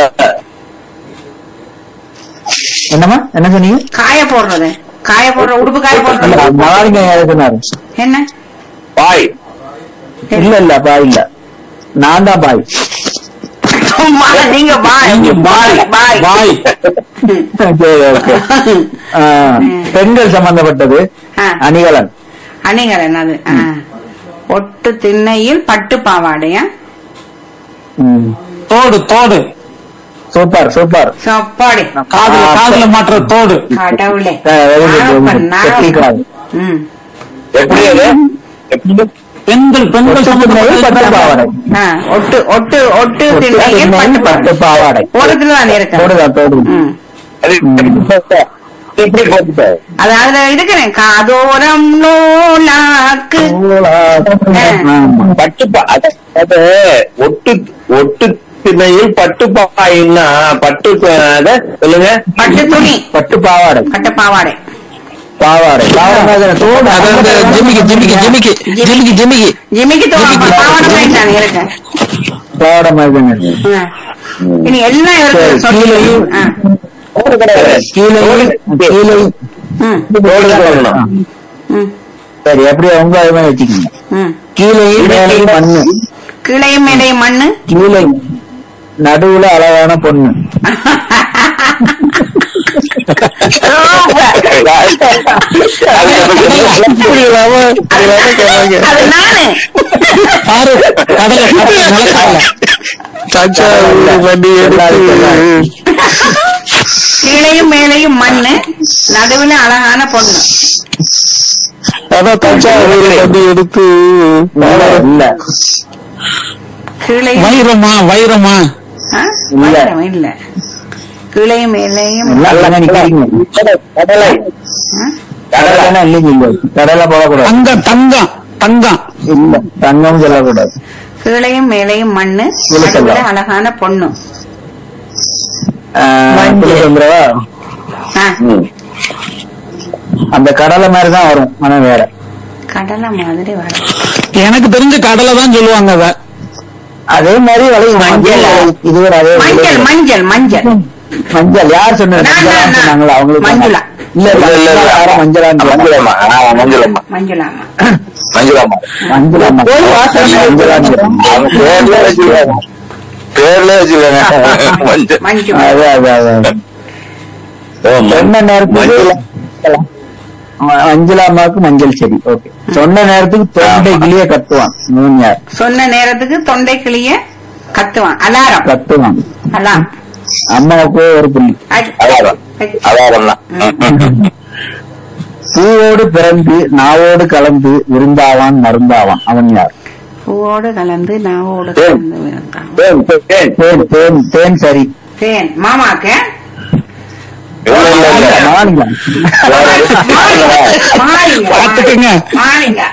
என்னம்மா என்ன சொன்னீங்க காய போடுறது காய போடுற உடுப்பு காய இல்ல போடுறது மாடிங்க சொன்னாரு என்ன பாய் இல்ல இல்ல பாய் இல்ல நான் தான் பாய் சும்மா நீங்க பாய் பாய் பாய் வாய் சரி ஓகே பெண்கள் சம்பந்தப்பட்டது ஆ. அணிகலன் அணிகள் என்னது ஆ. ஒட்டு திண்ணையில் பட்டு பாவாடையா ம். தோடு தோடு சூப்பர் சூப்பர் சப்பாடி காதுல காதுல மாற்ற தோடு கடவுளே ஆ, very good, very good. Nagappan, Nagappan. கெட்டிக்காரன். ம். எப்படி அது எப்படி பெண்கள் பெண்கள் ஒட்டு திண்ணையில் பட்டு பாவாடை ஆ, ஒட்டு ஒட்டு ஒட்டு ஒட்டு திண்ணையில் திண்ணையில் பட்டு பட்டு பாவாடை ஓரத்துல தான் இருக்கு தோடுதான் தோடு ம். அது எப்படி போட்டுட்ட அது அதுல இருக்கிறேன் காதோரம் நூலாக்கு ஆமா. பட்டு பா- அது- அது ஒட்டு ஒட்டு திணையில் பட்டு பாயின்னா பட்டு ப- அத சொல்லுங்க பட்டு துணி பட்டு பாவாடை பட்டு பாவாடை பாவாடை பாவாடை மாதிரி தோடு அதாவது ஜிமிக்கி ஜிமிக்கி ஜிமிக்கி ஜிமிக்கி ஜிமிக்கி ஜிமிக்கு தோணும் பாவாடை மாதிரி தானே இருக்கு பாவாடை மாதிரி தானே இருக்கு. ஆ. இனி எல்லாம் இருக்கு சரி, சொல்லி கீழேயும் ஆ. தோடு கிடையாது. கீழே கீழே ம், தோடு தான் சொல்லணும். ம், சரி அப்படியே உங்க அது மாதிரி வச்சுக்கோங்க ம். கீழேயும் மேலையும் மண்ணு கிளையும் மேடையும் மண்ணு கீழே நடுவுல அழகான பொண்ணு இப்படி இல்லாம இல்லாம கேட்பாங்க. அது நானு பாரு கடலை கடலை நிலக்கடலை சாச்சா வண்டி எடுத்து கீழையும் மேலையும் மண்ணு நடுவுல அழகான பொண்ணு அதான் தஞ்சாவூர் வண்டி எடுத்து இல்ல, இல்ல கீழையும் வைரமா வைரமா ஆ? இல்ல. வைரம் இல்ல கீழையும் மேலையும் எல்லாம் அழகா நிக்கிறீங்க கடலை ஆ? கடலை இல்லைங்க இங்க. கடலை போடக்கூடாது தங்கம் தங்கம் தங்கம் இல்ல தங்கம் சொல்லக்கூடாது கீழையும் மேலையும் மண்ணு விழுக்கல்ல. நடுவுல அழகான பொண்ணு சொல்றவா ஆ, அந்த கடலை மாதிரி தான் வரும் ஆனா வேற கடலை மாதிரி வர எனக்கு தெரிஞ்ச கடலை தான் சொல்லுவாங்க அத அதே மாதிரி விளையும் மஞ்சள். இது ஒரு அதே மஞ்சள் விளையும். மஞ்சள் மஞ்சள் மஞ்சள் யார் சொன்னது நான், மஞ்சளான்னு நான், சொன்னாங்களா அவங்களுக்கு மஞ்சுளா. இல்ல இல்ல இல்ல, இல்ல, இல்ல. யாரும் மஞ்சளான்னு மஞ்சளம்மா ஆ, மஞ்சளம்மா மஞ்சுளாமா மஞ்சளம்மா மஞ்சளாமா மஞ்சளான்னு அவங்க பேர்ல வச்சுருக்காங்க பேர்ல வச்சுருக்காங்க மஞ்சள் மஞ்சு அது அது அது ஓ, ம- சொன்ன நேரத்துக்கு மஞ்சள். மஞ்சளா அம்மாவுக்கு மஞ்சள் செடி ஓகே சொன்ன நேரத்துக்கு தொண்டை கிளிய கத்துவான் மூணு யார் சொன்ன நேரத்துக்கு தொண்டை கிளிய கத்துவான் அலாரம் கத்துவான் அலாம் அம்மாவுக்கு ஒரு புள்ளி அலாரம் அலாரம் தான் பூவோடு பிறந்து நாவோடு கலந்து விருந்தாவான் மருந்தாவான் அவன் யார் பூவோடு கலந்து நாவோடு தேன். கலந்து விழுந்தான். தேன், தேன். தேன் தேன் தேன் சரி தேன் மாமாக்கு இல்ல, இல்ல, இல்ல. மாலிங்க மாலிங்க பாத்துக்கங்க மாலிங்க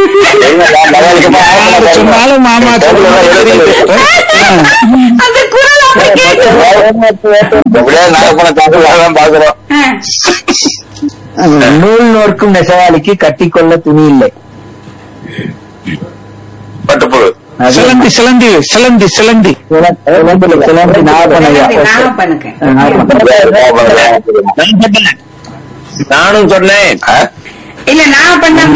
யாரு சொன்னாலும் மாமா சொல்லுவாங்க தெரியுது ஆ. அந்த குரல் அப்படி கேட்குது அப்படியே நாகப்பண தாக்கல் பாக்குறோம் ஆ. நூல் நோர்க்கும் நெசவாளிக்கு கட்டிக்கொள்ள துணி இல்லை பட்டுப்புழு அது சிலந்தி சிலந்தி சிலந்தி சிலந்தி சிலம்பி சிலம்பி நாகப்பனையா நாகப்பனுக்கு நானும் சொன்னேன் ஆ? இல்ல நாகப்பன் தான்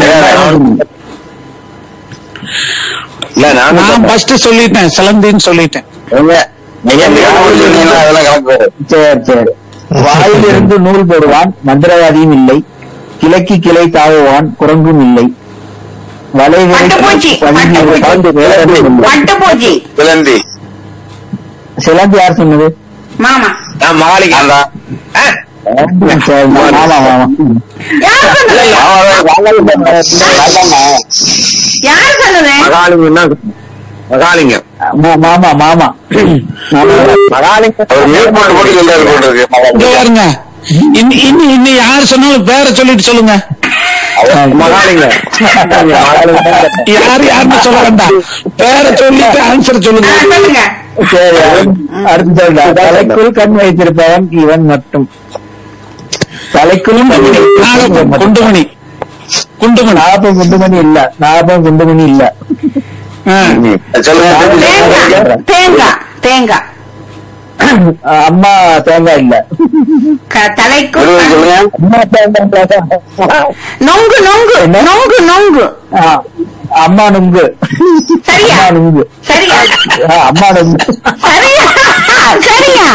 இல்ல நானும் நான் சொன்னேன். ஃபர்ஸ்ட் சொல்லிட்டேன் சிலந்தின்னு சொல்லிட்டேன் நீங்க நீங்க நானும் சொன்னீங்கன்னா அதெல்லாம் கணக்கு வரும். சரி சரி வாயிலிருந்து நூல் போடுவான் மந்திரவாதியும் இல்லை கிளைக்கு கிளை தாவுவான் குரங்கும் இல்லை வளைவரை பட்டுப்பூச்சி, பட்டுப்பூச்சி. பட்டுப்பூச்சி சிலந்தி சிலம்பி யார் சொன்னது மாமா நான் மகாலிக்கு தான் சரி, மாமா மாமா யார் சொன்னது யார் சொன்னது மகாலிங்க மகாலிங்க மா- மாமா மாமா மகாலிங்க அவர் மியூட் போட்டு போட்டு சொல்றாரு போட்டு இங்க இருக்கு பாருங்க இன்னி இன்னி இன்னி யார் சொன்னாலும் பேரை சொல்லிட்டு சொல்லுங்க மகாலிங்க யார் யாருன்னு சொல்ல வேண்டாம் பேரை சொல்லிட்டு ஆன்சர் ஆ, சொல்லுங்க சொல்லுங்க சரி அடுத்து சொல்றா. தலைக்குள் கண் வைத்திருப்பவன் இவன் மட்டும் தலைக்குள்ளும் கண் நாகப்பன் வைத்திருப்பவன் மட்டும். குண்டுமணி குண்டுமணி நாகப்பன் குண்டுமணி இல்ல நாகப்பன் குண்டுமணி இல்ல ஆ. சொல்லுங்க தேங்காய் தேங்காய் தேங்காய் அம்மா தேங்காய் இல்ல க- தலைக்கும் சொல்லுங்க அம்மா தேங்காய் நொங்கு நொங்கு நொங்கு நொங்கு ஆ, அம்மா நுங்கு சரியா அம்மா நுங்கு சரியா ஆ, அம்மா நுங்கு சரியா சரியா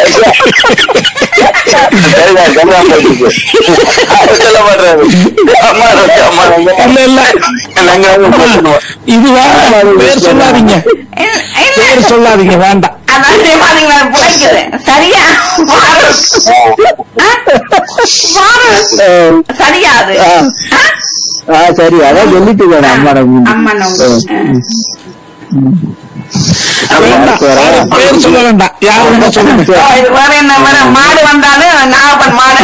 சரிடா, சொல்றா போயிட்டு. அது சொல்ல மாட்டாரு. அம்மா இருக்கு, அம்மா இருக்கு. இல்ல இல்ல நாங்க வந்து பேசணும். இது வேண்டாம் பேர் சொல்லாதீங்க இல்ல, பேர் இல்ல சொல்லாதீங்க வேண்டாம் அதான் தேவாதிங்க பிழைக்குது சரியா வாரு. ஆ? வாரு. சரியா அது ஆ. ஆ? ஆ சரி அதான் சொல்லிட்டு போனேன் அம்மா நுங்கு அம்மா நொங்கு வேண்டாம் பேர் சொல்ல வேண்டாம் யார் வேணா சொல்லுங்க ஆ, இது வேற என்ன வேற மாடு வந்தாலும் நாகப்பன் மாடு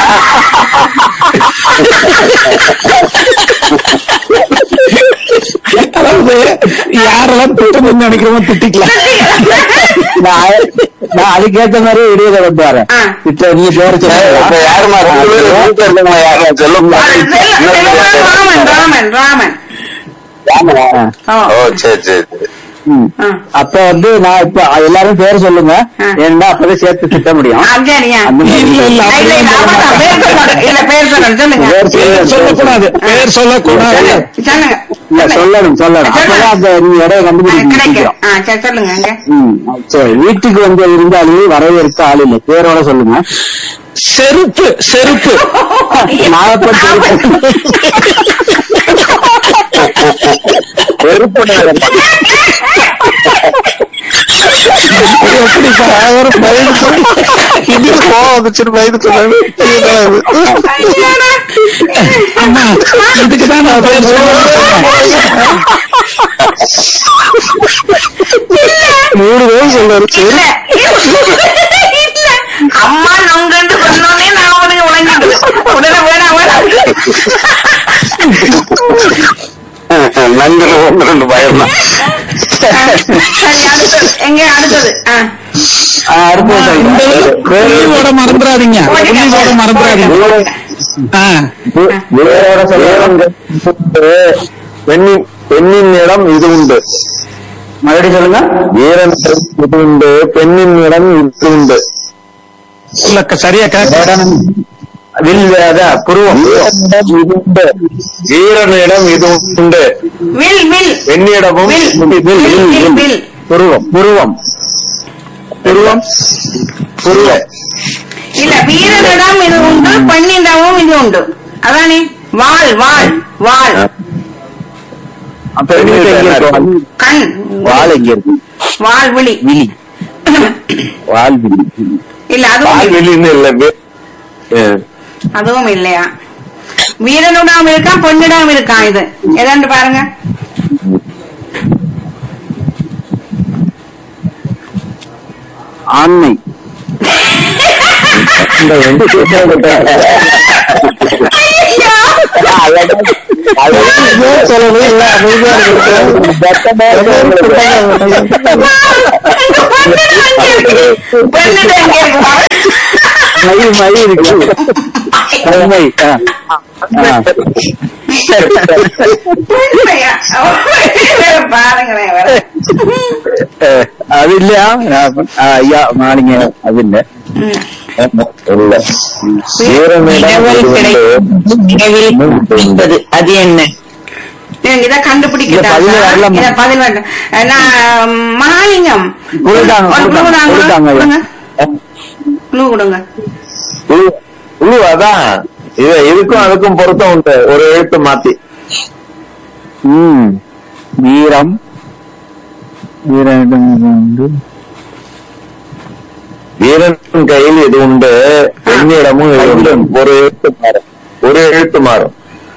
அதாவது யாரெல்லாம் திட்டணும்னு நினைக்கிறோமோ திட்டிக்கலாம் நான் நான் அதுக்கேத்த மாதிரி இடையில கொண்டு வரேன் ஆ. இப்ப நீ பேர் இப்ப யாரும்மா ரெண்டு பேரும் வீட்டுல இருக்கவங்க யாரும்மா சொல்லுங்க. ராமன் ராமன் ராமன் ஓ ஓ சரி சரி சரி. ஆ. அப்ப வந்து நான் இப்ப எல்லாரும் பேர் சொல்லுங்க ஆ. ஏன்னா அப்பதான் சேர்த்து திட்ட முடியும் ஆ, சரியா அந்த மாதிரி இல்ல இல்ல இல்ல, அப்படி இல்ல, ஆமாம், பேர் சொல்லணும். இல்ல பேர் சொல்லணும் சொல்லுங்க பேர் பேர் சொல்லக்கூடாது பேர் சொல்லக்கூடாது சொல்லுங்க இல்ல சொல்லணும் சொல்லணும் அப்பதான் அந்த நீ இடையை ஆ, கண்டுபிடிக்க கிடைக்கும் முடியும் ஆ சரி சொல்லுங்க அங்க ம், சரி வீட்டுக்கு வந்து இருந்தாலும் வரவேற்க ஆள் இல்லை பேரோட சொல்லுங்க செருப்பு செருப்பு நாகப்பன் செருப்பு. செருப்பு எப்படி ஒரு பயந்து இது கோவம் வந்துச்சு பயந்து சொன்னாங்க ஐயோடா. அம்மா இதுக்கு தான் நான் பேர் சொல்லுவேன் மூணு பேரும் சொல்றாரு இல்ல இல்ல அம்மா நொங்கன்னு சொன்னோடனே நான் உனக்கு உழைஞ்சிட்டு உடனே வேணாம் வேணாம் நங்கு ஒன்று ரெண்டு பயம் தான் சரி அடுத்தது எங்க அடுத்தது ஆ இந்த புள்ளியோட மறந்துடாதீங்க புள்ளியோட மறந்துடாதீங்க ஆ வேரோட சொல்லுங்க பெண்ணின் பெண்ணின் இடம் இது உண்டு மறுபடியும் சொல்லுங்க வீரன் இது உண்டு பெண்ணின் இடம் இது உண்டு இல்ல சரியா கேட்க வில் அதான் புருவம் இது உண்டு வீரனிடம் இது உண்டு வில் வில் பெண்ணிடமும் வில் இது வில் வில், வில் வில். வில் புருவம் புருவம் புருவம் புருவ இல்ல வீரனிடம் இது உண்டு பெண்ணிடமும் இது உண்டு அதானே வாள் வாள் வாள் அப்ப எங்க இருக்கு? கண் வால் எங்க இருக்கு வாள் விழி விழி வால் விழி இல்ல அதுவும் பால் இல்லை. வெளின்னு இல்ல வே- அஹ், அதுவும் இல்லையா வீரனிடம் இருக்கான் பெண்ணிடம் இருக்கான் இது எதாண்டு பாருங்க ஆண்மை இந்த ரெண்டு சொல்லவே இல்ல அமைதியா பெண்ணிட்ட எங்க இருக்குமா? மை மை இருக்கு மை ஆ. ஆ. பெண்மையா? வேற பாருங்களேன் வேற. அஹ், அது இல்லையா நான், ஆ, ஐயா மாலிங்க அது இல்ல ம். இல்ல நிலவல் கிடைக்கும் நிலவில் என்பது அது என்ன நீங்க இதை கண்டுபிடிக்கட்டா இத பதில் வரலாமா? இத பதில் வரலாம். நான் மகாலிங்கம் கொடுத்தாங்க, ஒரு clue கொடுத்தாங்க, தாங்க. கொடுத்தாங்க. கொடுங்க clue கொடுங்க உழு அதான் இது இதுக்கும் அதுக்கும் பொருத்தம் உண்டு ஒரு எழுத்து மாத்தி ம் வீரம் வீரம் வந்து வீரன் கையில் இது உண்டு பெண்ணிடமும் இது உண்டு ஒரு எழுத்து மாறும் ஒரு எழுத்து மாறும்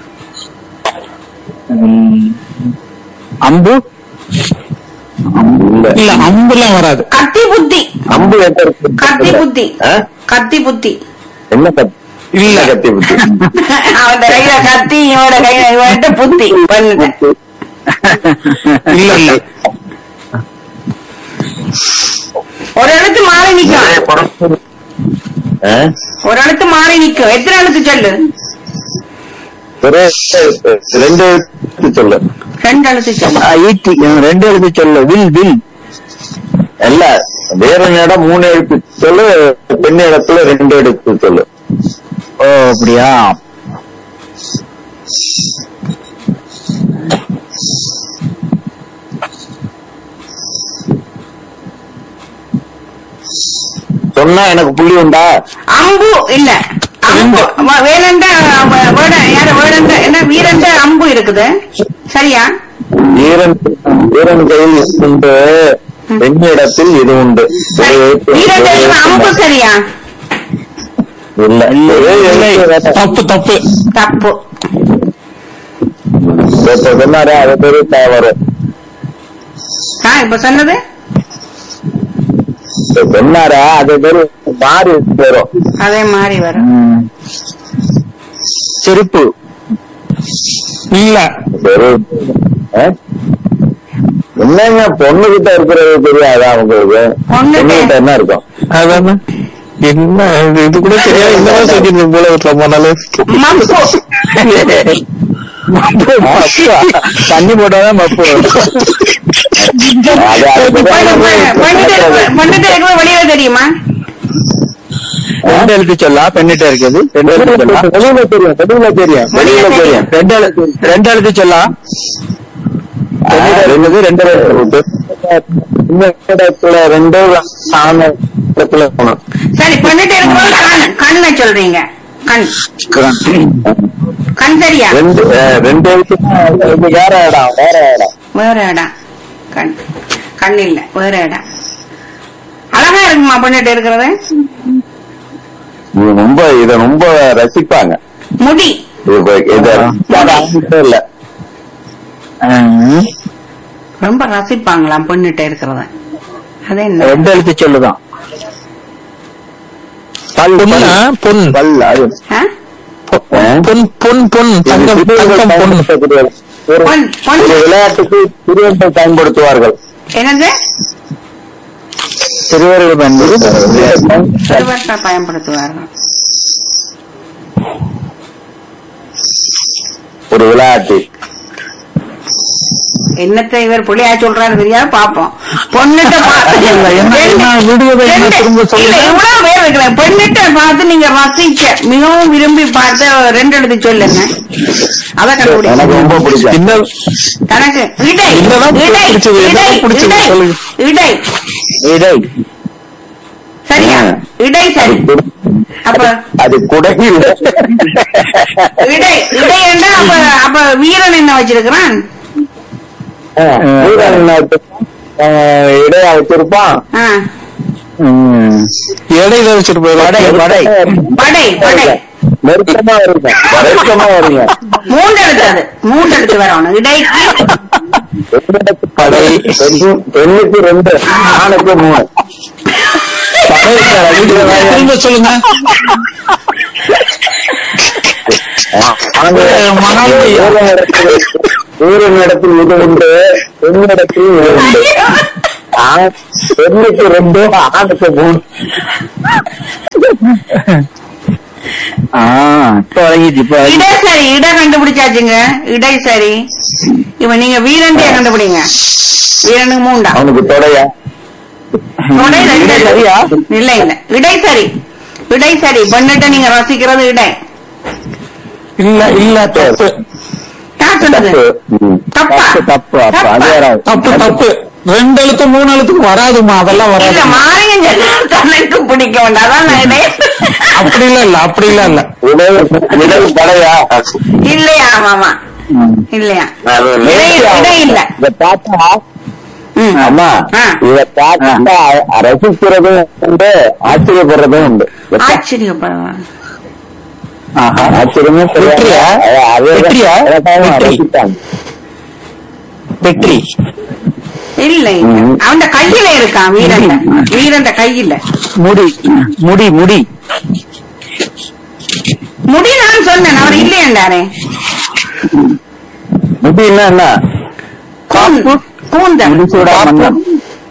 ம், அம்பு இல்ல இல்ல அம்புலாம் வராது கத்தி புத்தி அம்பு எங்க இருக்கு? கத்தி புத்தி ஆ? கத்தி புத்தி என்ன கத்தி இல்ல. கத்தி புத்தி அவன் கையில கத்தி இவனோட கையில இவன்கிட்ட புத்தி பண்ணிட்டேன் இல்ல இல்ல ஒரு எழுத்து மாறி நிக்கும் ஆ? ஒரு எழுத்து மாறி நிக்கும் எத்தனை எழுத்து சொல்லு ஒரு ரெண்டு எழுத்து சொல்லு ரெண்டு எழுத்து சொல்லு ஆ, ஈட்டி அஹ், ரெண்டு எழுத்து சொல்ல வில் வில் இல்ல வேற இடம் மூணு எழுத்து சொல்லு பெண் இடத்துல ரெண்டு எழுத்து சொல்லு ஓ அப்படியா சொன்னா எனக்கு புள்ளி உண்டா அம்பு இல்ல அம்பு வ- வேலண்ட வ- வேட யாரு வேடண்ட என்ன வீரண்ட அம்பு இருக்குது சரியா வீரன் வீரன் கையில் இது உண்டு பெண் இடத்தில் இது உண்டு ஒரு எழுத்து- வீரண்ட ஒரு எழுத்து அம்பு மாத்தி. சரியா இல்ல ஒரே இல்லை எழுத்து தப்பு தப்பு தப்பு இப்ப சொன்னாரு அது பேரு தவறு ஆ இப்ப சொன்னது இப்ப சொன்னாரா அது பேரு மாறி வரும் அதே மாதிரி வரும் ம். செருப்பு இல்ல சரி ஆ? என்னங்க பொண்ணு கிட்ட இருக்கிறது தெரியாதா உங்களுக்கு பொண்ணுகிட்ட- பொண்ணு கிட்ட என்ன இருக்கும் அதானே என்ன இது இது கூட தெரியாது இன்னும் சொல்லிருந்தேன் போல ரொம்ப நாள் மப்பு மப்பா? தண்ணி போட்டாதான் மப்பு வரும். அது அதுக்கு தான் பண்ணிட்டு இருக்கிற வெளியில தெரியுமா ரெண்டு எழுத்து சொல்லா பெண்ணிட்ட இருக்குது ரெண்டு எழுத்து சொல்லா வெளியில தெரியும் வெளியில தெரியும் வெளியில தெரியும் ரெண்டு எழுத்து ரெண்டு எழுத்து சொல்லா வெளியில இருந்தது ரெண்டு எழுத்து இந்த இடத்துல ரெண்டு ஆன இடத்துல போனோம் சரி பண்ணிட்டு இருக்கிறோம் கண் கண்ணை சொல்றீங்க கண் கண் சரியா ரெண்டு அஹ், ரெண்டு எழுத்து இது வேற இடம் வேற இடம் வேற இடம் கண் கண் இல்ல வேற இடம் அழகா இருக்குமா பண்ணிட்டு இருக்கிறது இது ரொம்ப இத ரொம்ப ரசிப்பாங்க முடி இது இப்ப- இது ரசிக்காத இல்ல ம். ரொம்ப ரசிப்பாங்களாம் பொண்ணுட்ட இருக்கிறத அது என்ன ரெண்டு எழுத்து சொல்லுதான் பல் பொண்ணா பொன் பல் அது ஆ? பொன் பொன் பொன் தங்கம் தங்கம் பொன் ஒரு பொன் பொன் ஒரு விளையாட்டுக்கு சிறுவர்கள் பயன்படுத்துவார்கள் என்னது சிறுவர்கள் என்பது சிறுவர்கள் பயன்படுத்துவார்கள் ஒரு விளையாட்டு என்னத்தை இவர் புள்ளையா சொல்றாரு தெரியாது பாப்போம் பொண்ணுட்ட பார்த்து இல்ல, என்ன- என்ன விடுவதை என்ன ரெண்டு- திரும்ப சொல்லுங்க. இல்ல, இவ்வளவு பேர் இருக்கிறேன் பெண்ணிட்ட பார்த்து நீங்க ரசிக்க மிகவும் விரும்பி பார்த்த ரெண்டு எழுத்து சொல்லுங்க அத எனக்கு கண்டுபிடிக்க ரொம்ப பிடிக்கும் என்ன தனக்கு இடை என்னதான் இடை பிடிச்சது? இடை என்னதான் பிடிச்சது? இடை சொல்லுங்க. இடை இடை சரியா ஆ. இடை சரி அப்ப அது குடையில் இடை இடை என்றா அப்ப அப்ப வீரன் என்ன வச்சிருக்கிறான் இடையா வச்சிருப்பான் ஆ. ம். இடையில வச்சிட்டு வடை போயிடும் வடை படை படை நெருக்கமா வருங்க நெருக்கமா வருங்க மூன்று எழுத்து அது மூன்று எழுத்து வரணும் இடைக்கு படை பெண்ணுக்கு ரெண்டு ஆணுக்கு மூணு படை திரும்ப சொல்லுங்க மகாவலி ஊரின் இடத்தில் இது உண்டு பெண்ணிடத்தில் இது உண்டு ஆ- பெண்ணுக்கு ரெண்டு ஆணுக்கு மூணு ஆ இப்ப வழங்கிட்டு இப்ப வழங்கிட்டு. இடை சரி இடை கண்டுபிடிச்சாச்சுங்க இடை சரி இப்ப நீங்க வீரண்டே கண்டுபிடிங்க வீரனுக்கு மூண்டா அவனுக்கு தொடையா தொடை ரெண்டு. இடை சரியா? இல்ல இல்ல இடை சரி இடை சரி பெண்ணிட்ட நீங்க ரசிக்கிறது இடை இல்ல இல்ல தப்பு யார் சொன்னது ம். தப்பா தப்பு தப்பு அப்ப அது தப்பா? வராது தப்பு தப்பு ரெண்டு எழுத்து மூணு எழுத்துக்கு வராதுமா அதெல்லாம் இல்ல வராது மாறிங்க தனக்கு பிடிக்க வேண்டாம் அதான் நான் இடை அப்படி இல்ல இல்ல அப்படி இல்ல இல்ல உணவு உணவு தொடையா இல்லையா மாமா ம். இல்லையா அது இடை இடை இல்ல இத பார்த்தா ம். அம்மா ஆ. இத பார்த்தா ரசிக்கிறதும் உண்டு ஆச்சரியப்படுறதும் உண்டு ஆச்சரியப்படுவேன் ஆஹா. ஆச்சரியமே வெற்றியா? வெற்றியா? வெற்றி. ரசித்தாங்க வெற்றி இல்ல இல்ல அவன் கையில இருக்கான் வீரன் வீரன் கையில முடி முடி முடி முடி நான் சொன்னேன் அவர் இல்லையாண்டாரே முடின்னா என்ன கூந்தல் முடிசூடா மன்னன்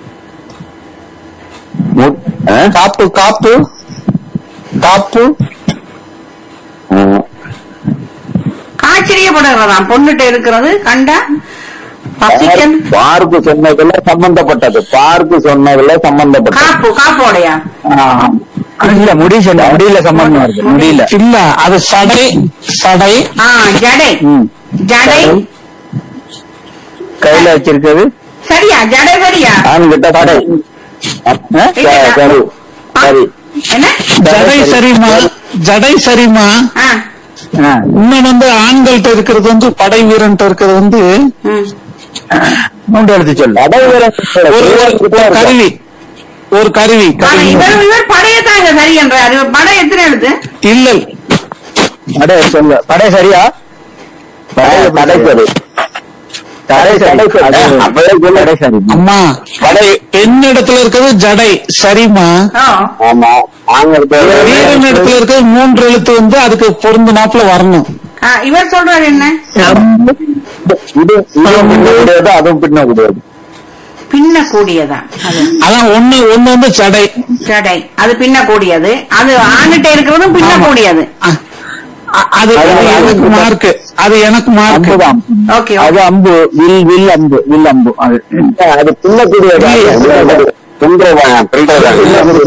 மு- ஆ? காப்பு காப்பு காப்பு ம். ஆச்சரியப்படுறதாம் பொண்ணுட்ட இருக்கிறது கண்டா பசிக்கன் பார்க்கு சொன்னதுல சம்பந்தப்பட்டது பார்க்கு சொன்னதுல சம்பந்தப்பட்டது காப்பு காப்போடையா ஆஹா. இல்ல முடி சொன்ன முடியல சம்பந்தம் இருக்கு முடியல இல்ல அது சடை சடை ஆ ஜடை ம். ஜடை கையில வச்சிருக்கிறது சரியா ஜடை சரியா ஆண்கிட்ட தடை ஆ? இல்ல, சரி ஆ, சரி என்ன ஜடை சரிமா ஜடை சரிமா ஆ, ஆ. இன்னொன்னு வந்து ஆண்கள்ட்ட இருக்கிறது வந்து படை வீரன்ட்ட இருக்கிறது வந்து ம். மூன்று எழுத்து சொல்லு தடை வேற ஒரு ஒரு- ஒரு கருவி ஒரு கருவி ஆனா கருவி இவர் இவர் படையத்தாங்க சரி என்றார் இவர் படை எத்தனை எழுத்து இல்ல படை சொல்லு படை சரியா தடை சரி தடை சரி அது அப்பவே சொல்லு. படை சரி அம்மா தடை பெண் இடத்துல இருக்கிறது ஜடை சரிமா ஆ, ஆமா ஆண்கிட்ட வீரன் இடத்துல இருக்கிறது மூன்று எழுத்து வந்து அதுக்கு பொருந்து நாப்புல வரணும் ஆ, இவர் சொல்றாரு என்ன இது இதுவும் பின்ன கூடியது அதுவும் பின்ன கூடியது பின்ன கூடியதா அது அதான் ஒண்ணு ஒண்ணு வந்து ஜடை ஜடை அது பின்ன கூடியது அது ஆணிட்ட இருக்கிறதும் பின்ன கூடியது அ- அ- அது எனக்கு மார்க்கு அது எனக்கு மார்க்கு அம்புதான் ஓகே அது அம்பு வில் வில் அம்பு வில் அம்பு அது அது பின்ன கூடியது பின்றதான் பின்றதான்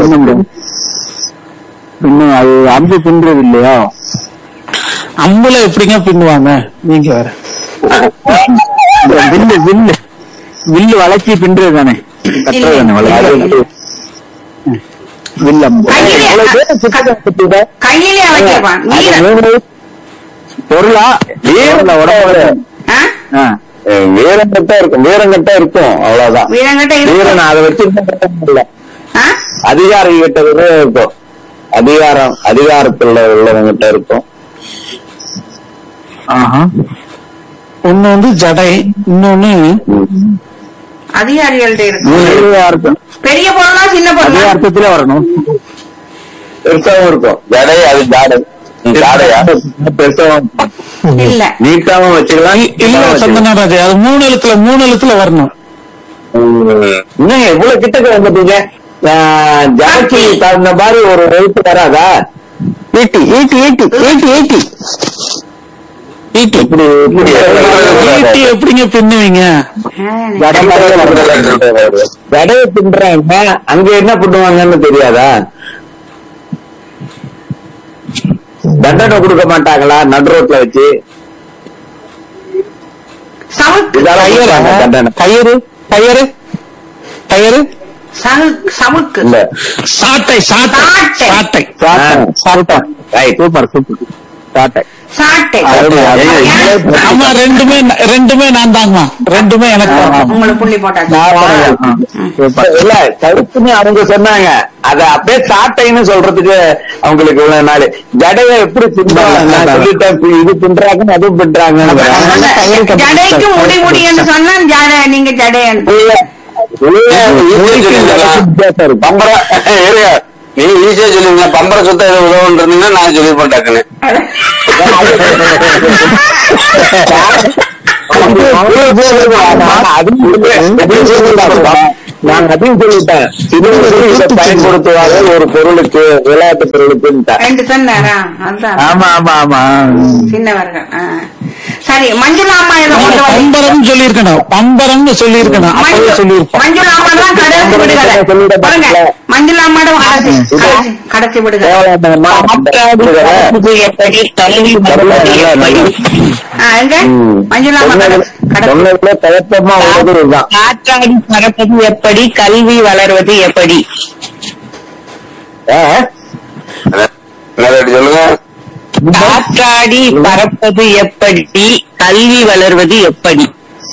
இன்னும் அது அம்பு பின்றது இல்லையா அம்புல எப்படிங்க பின்னுவாங்க நீங்க வேற இந்த வில்லு வில்லு வில்லு வளைச்சி பின்றது தானே கட்டுறது தானே வளைச்சி வில் அம்பு கையிலே கையிலே வைக்கிறப்பான் வீரன் பொருளா வீரல உடம்புல ஆ? ஆ. வீரங்கிட்ட இருக்கும் வீரங்கிட்ட இருக்கும் அவ்வளவுதான் வீரங்கிட்ட வீரன் இருக்கு அதை வச்சிருக்க ஆ? அதிகாரி கிட்ட கூட இருக்கும் அதிகாரம் அதிகாரத்துல உள்ளவங்கிட்ட இருக்கும் ஆஹா. ஒண்ணு வந்து ஜடை இன்னொன்னு அதிகாரிகள்ட்ட இருக்கு மூணு அர்த்தம் பெரிய பொருளா சின்ன அதே பொருளா அர்த்தத்துல வரணும் பெருசாவும் இருக்கும் ஜடை அது ஜாடை நீ ஜாடையா பெருசாவும் இல்ல நீட்டாவும் வச்சுக்கலாம் இ- இல்ல சந்தனராஜ் அது மூணு எழுத்துல மூணு எழுத்துல வரணும் இன்னும் எவ்வளவு கிட்டக்க வந்துட்டீங்க ஆஹ், ஜாக்கி தகுந்த மாதிரி ஒரு எழுத்து வராதா ஈட்டி ஈட்டி ஈட்டி ஈட்டி ஈட்டி ஈட்டி இப்படி இப்படி ஈட்டி எப்படிங்க பின்னுவீங்க ஜடையை பின்றாங்க அங்க என்ன பண்ணுவாங்கன்னு தெரியாதா தண்டனை கொடுக்க மாட்டாங்களா நடு ரோட்ல வச்சு சவுக்கு இதெல்லாம் கொடுப்பாங்க தண்டனை கயிறு கயிறு கயிறு சவுக்கு சவுக்கு இல்ல சாட்டை சாட்டை சாட்டை. சாட்டை சாப்பிட்டா ரைட் சூப்பர் சூப்பர் டாட்டை சாட்டை அது- அது- ஆமா ரெண்டுமே ரெண்டுமே நான் தாங்கம்மா ரெண்டுமே எனக்கு தான். உங்களுக்கு புள்ளி போட்டாச்சு சூப்பர் இல்ல கருப்புன்னு அவங்க சொன்னாங்க அத அப்படியே சாட்டைன்னு சொல்றதுக்கு அவங்களுக்கு இவ்வளவு நாள் ஜடையை எப்படி பின்றாங்க நான் சொல்லிட்டேன் இப்ப இது பின்றாங்க அதுவும் பின்றாங்க ஜடைக்கு முடி முடின்னு சொன்னா ஜடை நீங்க ஜடையன் நீ ஈஸியா சொல்லுவீங்க பம்பர சுத்த ஏதோ உதவும் இருந்தீங்கன்னா நான் சொல்லிருப்பேன் டக்குன்னு நான் அதையும் சொல்லிட்டேன் இதை பயன்படுத்துவாங்க ஒரு பொருளுக்கு விளையாட்டு பொருளுக்கு ரெண்டு சொன்னாரா அதான் ஆமா ஆமா ஆமா சின்னவர்கள் ஆ. சரி மஞ்சுளா அம்மா இதை கொண்டு வந்து பம்பரம் சொல்லியிருக்கணும் பம்பரம்னு சொல்லியிருக்கணும் அப்பவே மஞ்சு- சொல்லியிருப்போம் மஞ்சுளா அம்மா தான் கடைசி விடுதலை பாருங்க மஞ்சுளா அம்மாட கடைசி கடைசி- கடைசி விடுதலை பறப்பது எப்படி கல்வி வளர்வது எப்படி ஆ, எங்க மஞ்சுளா அம்மா கடைசி கடைசி சொன்னதுல தயப்பமா உள்ளது இதுதான் காற்றாடி பறப்பது எப்படி கல்வி வளர்வது எப்படி ஆ? என்ன சொல்லுங்க காற்றாடி பறப்பது எப்படி கல்வி வளர்வது எப்படி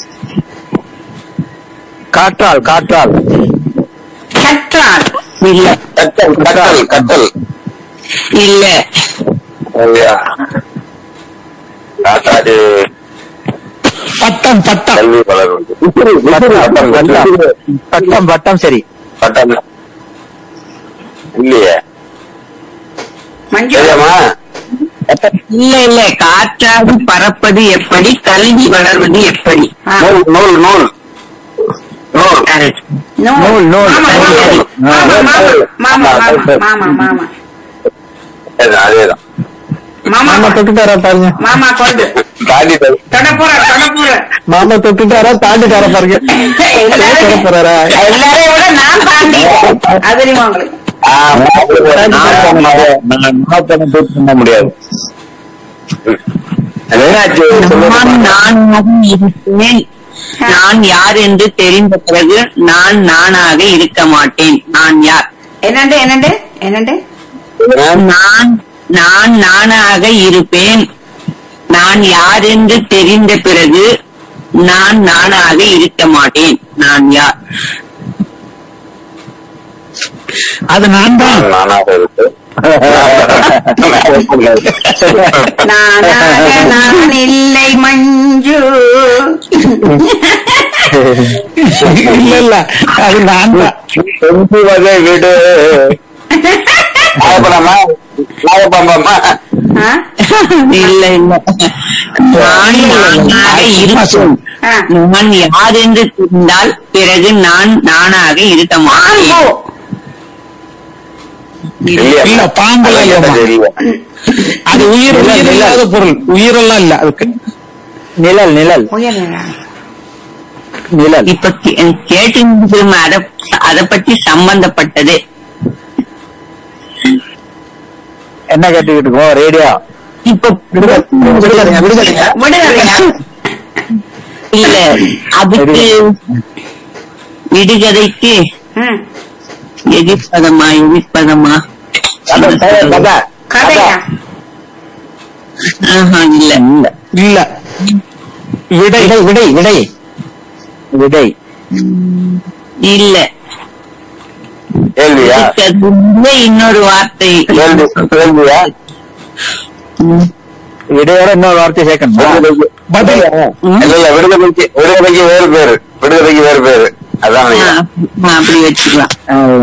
காற்றால் காற்றால் கற்றால் இல்ல கட்டல் கட்டல் கட்டல் இல்ல இல்லையா காத்தாடி பட்டம் பட்டம் கல்வி வளர்வது விசிறி, விசிறி, பட்டம், பட்டம். பட்டம் பட்டம் சரி பட்டம் இல்லையே மஞ்சு சரியாமா இல்ல இல்ல காற்றாடி பறப்பது எப்படி கல்வி வளர்வது எப்படி ஆ. நூல் நூல் நூல் நூல் Correct. நூல். நூல், நூல். மாமா, நூல். மாமா, மாமா, மாமா, நூல். மாமா, மாமா, மாமா. அதேதான் அதேதான் மாமா, மாமா தொட்டுட்டாரா பாருங்க மாமா கொண்டு தாண்டி போய் தொட போற தொட போற மாமா தொட்டுட்டாரா தாண்டிட்டாரா பாருங்க எல்லாரும் தொட போறாரா எல்லாரையும் விட நான் தாண்டி அது தெரியுமா உங்களுக்கு பண்ண முடியாது என்னாச்சு நான் நானாக இருப்பேன் நான் யார் என்று தெரிந்த பிறகு நான் நானாக இருக்க மாட்டேன் நான் யார் என்னண்டு என்னண்டு என்னண்டு நான் நான் நானாக இருப்பேன் நான் யார் என்று தெரிந்த பிறகு நான் நானாக இருக்க மாட்டேன் நான் யார் அது நான் தான் நானாக இருக்கு நானாக நான் இல்லை மஞ்சு இல்ல இல்ல அது நான் தான் வகை வீடு நாகப்படமா நாகப்பாம்பாமா ஆ? இல்ல இல்ல நான் நானாக இருப்பேன் ஆ. நான் யார் என்று தெரிந்தால் பிறகு நான் நானாக இருக்க மாட்டேன் ஆம்பு. இல்ல பாம்புல இல்லம்மா அது உயிர் உயிர் இல்லாத பொருள் உயிரெல்லாம் இல்ல அதுக்கு நிழல் நிழல் உயர்நிலா. நிழல் இப்ப கே- கேட்டு திரும்ப அத அத பத்தி சம்பந்தப்பட்டது என்ன கேட்டுக்கிட்டு இருக்கோம் ரேடியோ இப்ப விடுதலைங்க விடுதலைங்க விடுதலையா? இல்ல அதுக்கு விடுகதைக்கு ம். எதிர்ப்பதமா எதிர்ப்பதமா கதை கதையா ஆஹா, இல்ல இல்ல விடை விடை விடை விடை இல்ல கேள்வியா இதுக்கு அது முன்னே இன்னொரு வார்த்தை கேள்வி கேள்வியா ம். விடையோட இன்னொரு வார்த்தை சேர்க்கணும் பதில் ம். இல்ல இல்ல விடுதலைக்கு விடுதலைக்கு வேறு பேரு விடுதலைக்கு வேறு பேரு அதான் ஆ, நினைக்கிறேன். ஆ, அப்படி வச்சுக்கலாம்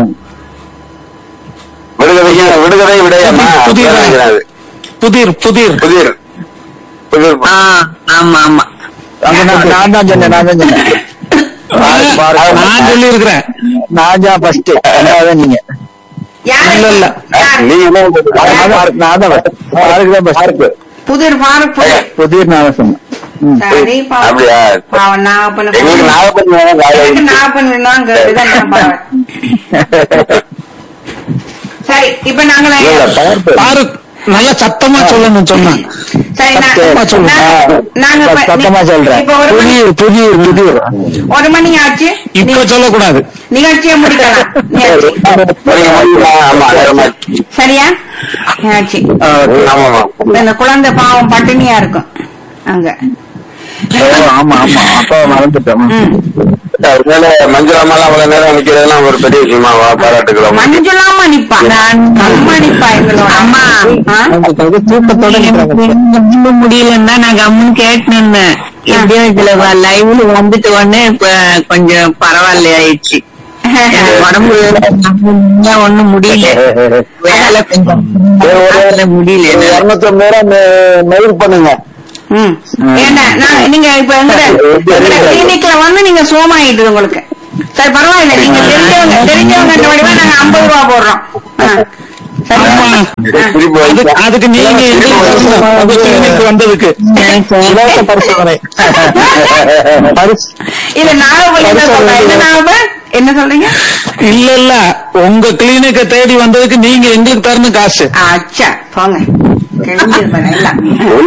விடுதலைக்கு விடுதலை விடையாமா புதிய- அதான் நினைக்கிறேன் அது. புதிர் புதிர் புதிர் புதிர் ஆ, ஆமா ஆமா அது நான் நான் தான் சொன்னேன் நான் தான் சொன்னேன் நான் சொல்லி இருக்கிறேன் நான் தான் ஃபர்ஸ்ட் ரெண்டாவது நீங்க யாரு? இல்ல, இல்ல. யாரு? நீ என்ன நான் தான் நான் தான் first. யாருக்கு தான் ஃபர்ஸ்ட் புதிர் ஃபாரூக் புதிர் புதிர் நான் தான் சொன்னேன் ம். சரி பாவம். அப்படியா? பாவம் நாகப்பன் எங்களுக்கு நாகப்பன் வேணும், காலையில. எனக்கு நாகப்பன் வேணும் கேட்டுதான் நான் பாவம். சரி இப்ப நாங்கள இல்ல, இல்ல, பார்ப்பு. பாருக் நல்ல சத்தமா சொல்லணும் சொன்னான் சரி நான்- சத்தமா சொல்லு. நான்- நாங்க இப்ப- சத்தமா சொல்றேன் இப்ப ஒரு மணி புதிர் புதிர் புதிர் ஒரு மணி ஆச்சு இப்ப நீ- சொல்லக்கூடாது நிகழ்ச்சியை முடிக்கலாம் நிகழ்ச்சி. நீங்க முடிக்கலாம். ஆமா, நேரமா. சரியா நிகழ்ச்சி ஆமா, ஆமா. இந்த குழந்தை பாவம் பட்டினியா இருக்கும் அங்க ஓ, ஆமா ஆமா அப்பா மறந்துட்டோம் ம். அதனால மஞ்சள் அம்மாலாம் அவ்வளவு நேரம் நிக்கிறதெல்லாம் ஒரு பெரிய விஷயமா வா பாராட்டுக்கலாம் மஞ்சுளாம நிப்பா நான் அம்மா நிப்பா எங்களோட அம்மா. ஆ? தூக்கத்தோட எனக்கு ரொம்ப முடியலன்னா நான் கம்முன்னு கேட்டுனேன் எப்படியும் இதுல லைவ்ல வந்துட்டு உடனே இப்ப கொஞ்சம் பரவாயில்ல ஆயிடுச்சு உடம்பு நம்ம ஒண்ணும் முடியல வேலை கொஞ்சம் வேலை முடியல இருநூத்தி ஐம்பது ரூபா மெயில் பண்ணுங்க ம். ஏண்டா, நான் நீங்க இப்ப எங்கட கிளினிக்ல வந்து நீங்க சோமாயிட்டு உங்களுக்கு சரி பரவாயில்ல நீங்க தெரிஞ்சவங்க தெரிஞ்சவங்க வழிவா நாங்க ஐம்பது ரூபா போடுறோம் ஆ. சரி. ஆமா. ஆ. திருப்பி அதுக்கு அதுக்கு நீங்க எங்களுக்கு தரணும். உங்க கிளினிக் வந்ததுக்கு இலவச பரிசோதனை பரிசு இது நாகப்பள்ளி என்ன சொல்றேன் என்ன நாகப்ப என்ன சொல்றீங்க இல்ல இல்ல உங்க கிளினிக்க தேடி வந்ததுக்கு நீங்க எங்களுக்கு தரணும் காசு அச்சா போங்க தெரிஞ்சது பாருங்க எல்லாம்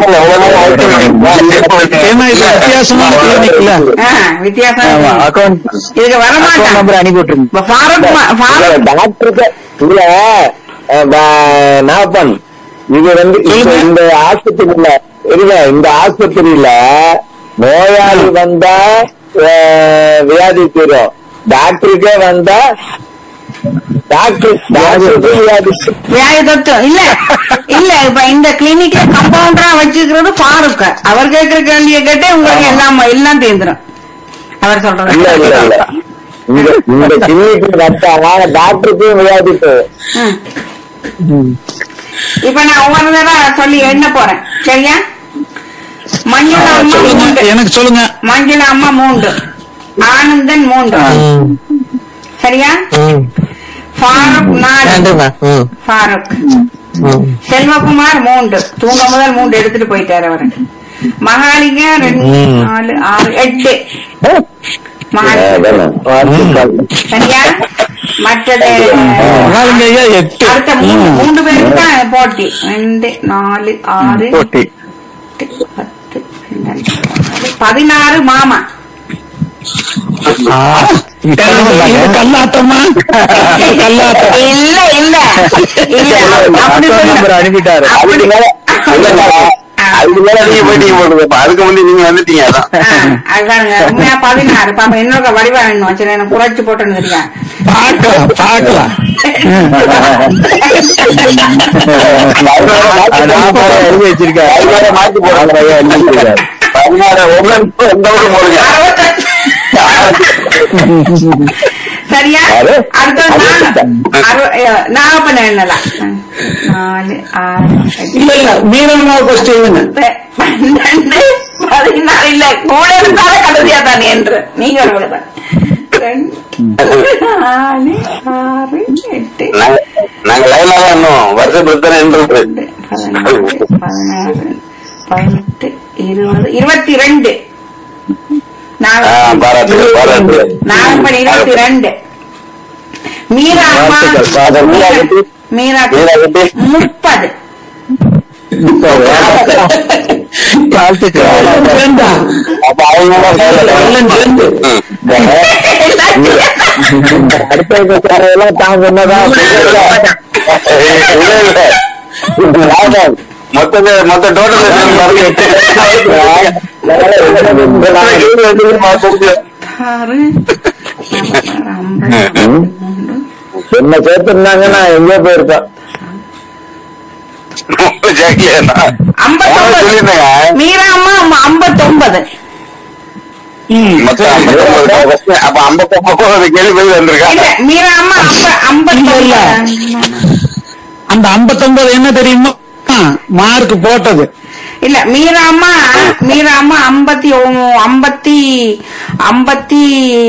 ஏன்னா இது வித்தியாசமான கிளினிக்ல ஆ, வித்தியாசம் இருக்கு. அக்கௌண்ட் இதுக்கு வர அக்கௌண்ட் மாட்டான் நம்பர் அனுப்பி விட்டுருங்க இப்ப ஃபாரூக் மா- ஃபாரூக் டாக்டருக்கு இல்ல நாப்பன் இது வந்து இப்ப இந்த ஆஸ்பத்திரியில இருங்க இந்த ஆஸ்பத்திரியில நோயாளி வந்தா அஹ், வியாதி தீரும் டாக்டருக்கே வந்தா டாக்டர் டாக்டருக்கு வியாதி வியாதி தொத்து இல்ல இல்ல இப்ப இந்த கிளினிக்ல கம்பவுண்டரா வச்சிருக்கிறது ஃபாரூக் அவர் கேட்கிற கேள்வியை கேட்டே உங்களுக்கு எல்லாம் எல்லாம் தேர்ந்துரும் அவர் சொல்றது இல்ல இல்ல இல்ல இந்த இந்த கிளினிக் வந்தா டாக்டருக்கும் வியாதி போகும் ம். இப்ப நான் ஒவ்வொரு தடவை சொல்லி எண்ண போறேன் சரியா மஞ்சள் அம்மா சொல்லுங்க மூன்று எனக்கு சொல்லுங்க மஞ்சள் அம்மா மூன்று ஆனந்தன் மூன்று சரியா ஃபாரூக் நாலு ஃபாரூக் செல்வகுமார் மூன்று தூங்க முதல் மூன்று எடுத்துட்டு போயிட்டாரு அவரு மகாலிங்க ரெண்டு நாலு ஆறு எட்டு மகாலிங்க வாழ்த்துக்கள். சரியா மற்றது மகாலிங்க ஐயா எட்டு அடுத்த மூணு மூன்று பேருக்கு தான் போட்டி ரெண்டு நாலு ஆறு போட்டி எட்டு, பத்து பன்னெண்டு, பதினாலு, பதினாறு மாமா இது கல்லாட்டமா கல்லாட்டம் இல்ல இல்ல இல்ல அப்படி அக்கௌண்ட் நம்பர் சொல்ல அனுப்பிட்டாரு அதுக்கு மேல இல்ல, அதுக்கு மேல நீங்க போயிட்டீங்க போடுங்க அதுக்கு முன்னாடி நீங்க வந்துட்டீங்க அதான் அதாங்க உண்மையா பதினாறு பாப்பா என்னோட வடிவா வேணும் சரி எனக்கு குறைச்சு போட்டேன்னு தெரியா பார்க்கலாம் பார்க்கலாம் நாற்பது எழுதி வச்சிருக்காரு பதினாறு மாத்தி போடுறாங்க ஐயா, எழுதி வச்சிருக்காரு. பதினாறு ஒண்ணு எந்த ஊரு போடுங்க சரியா யாரு? அடுத்தது நாகப்பண்ண எண்ணலாம் நாலு ஆறு எட்டு, இல்ல இல்ல மீனமா கொஸ்டின் பத்து, பன்னெண்டு பதினாறு இல்ல கூட இருந்தாலும் கடைசியா தானே என்று நீங்க ஒரு விடுதல். ரெண்டு நாலு ஆறு எட்டு நாங்க- நாங்க லைன்ல தான் இன்னும் வருஷப்படுத்த ரெண்டு, பதினாறு பதினாறு பதினெட்டு இருபது இருபத்தி ரெண்டு பாராட்டு பாராட்டு நாகப்பன் இருபத்தி ரெண்டு மீரா அம்மா வாழ்த்துக்கள். ஃபாதர் மீரா குட்டி. மீரா மீரா குட்டி. முப்பது வாழ்த்துக்கள் அப்ப அவங்க எல்லாம் சேர்ந்து அடுத்த எல்லாம் தான் சொன்னதான் மொத்த மொத்த டோட்டல் ஆறு ஐம்பது மூன்று என்ன சேர்த்திருந்தாங்கன்னா எங்கேயோ போயிருப்பேன் ஐம்பத்தொன்பது சொல்லிருந்தேங்க மீரா அம்மா ஐம்பத்தொன்பது மொத்தம் ஐம்பத்தொன்பது அப்ப ஐம்பத்தொன்பது கேள்வி போய் இல்ல வந்திருக்கா மீரா அம்மா இல்ல. ஐம்பத்தொன்பது அந்த 59 என்ன தெரியுமா மார்க் போட்டது இல்ல மீரா அம்மா மீரா அம்மா ஐம்பத்தி ஒ- ஐம்பத்தி ஐம்பத்தி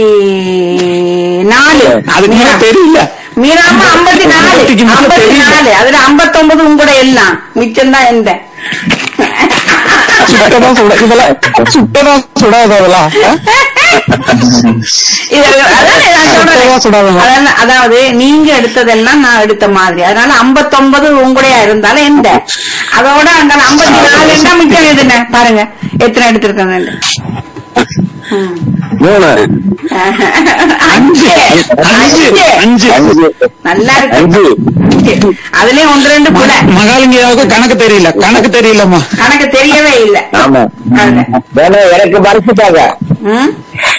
நாலு அதுக்கு மேல தெரியல மீரா அம்மா ஐம்பத்தி நாலு ஐம்பத்திக்கு மேல ஐம்பத்தி தெரியல. நாலு அதுல ஐம்பத்தொன்பது உங்களோட எல்லாம் மிச்சம் தான் எந்த சுட்டதான் சுட இதெல்லாம் சுட்டதான் சுடாது அதெல்லாம் இது அதான் நான் சொல்றேன். சுடாதமா? அதான் அதாவது நீங்க எடுத்ததெல்லாம் நான் எடுத்த மாதிரி அதனால ஐம்பத்தொன்பது உங்களுடைய இருந்தாலும் எந்த அதோட அங்க ஐம்பத்தி நாலு என்ன மிச்சம் எதுன பாருங்க எத்தனை எடுத்திருக்கேன் மூணு அஞ்சு அஞ்சு அஞ்சு அஞ்சு நல்லா இருக்கு அஞ்சு அஞ்சு. அதுலயும் ஒன்று ரெண்டு கூட மகாலிங்காவுக்கு கணக்கு தெரியல கணக்கு தெரியலம்மா கணக்கு தெரியவே இல்ல ஆமா அதுல. வேணா எனக்கு மறைச்சிட்டாங்க ம்?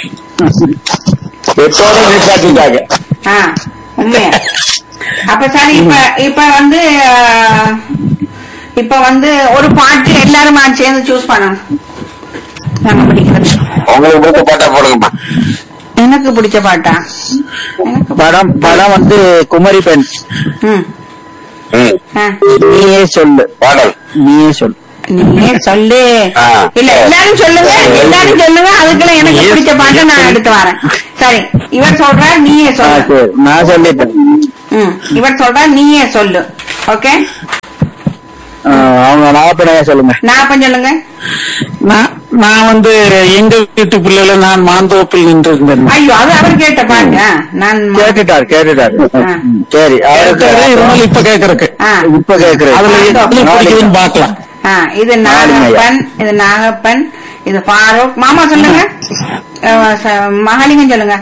எத்தோட நிப்பாட்டிட்டாங்க ஆ, உண்மையா அப்ப சரி இப்ப இப்ப வந்து ஆ, இப்ப வந்து ஒரு பாட்டு எல்லாரும் சேர்ந்து சூஸ் பண்ணணும் நம்ம படிக்கிறது உங்களுக்கு பிடிச்ச பாட்டா போடுங்கம்மா என்ன எனக்கு பிடிச்ச பாட்டா எனக்கு படம் படம் வந்து குமரி பெண் ம் ம். ஆ. நீயே சொல்லு பாடல் நீயே சொல்லு நீயே சொல்லு ஆ. இல்ல எல்லாரும் சொல்லுங்க எல்லாரும் சொல்லுங்க அதுக்குள்ள எனக்கு பிடிச்ச பாட்டை நான் எடுத்து வரேன் சரி இவர் சொல்றார் நீயே ஆ, சொல்லு சரி நான் சொல்லிட்டேன் ம் இவர் சொல்றார் நீயே சொல்லு ஓகே ஆ, அவங்க நாகப்பனையா சொல்லுங்க நான் அப்ப சொல்லுங்க நான் நான் வந்து எங்க வீட்டு பிள்ளைல நான் மாந்தோப்பில் நின்று இருந்தேன் ஐயோ அது அவர் கேட்ட பாட்டு ஆ, நான் ம- கேட்டுட்டார் கேட்டுட்டார் ஆ. சரி அவருக்கு இருந்தாலும் இப்ப கேக்குறக்கு ஆ. இப்ப கேக்குறேன் அதுல எது பிடிக்குதுன்னு பாக்கலாம் ஆ, இது நாலுமையா. நாகப்பன் இது நாகப்பன் இது ஃபாரூக் மாமா சொல்லுங்க அஹ், ச- மகாலிங்கம் சொல்லுங்க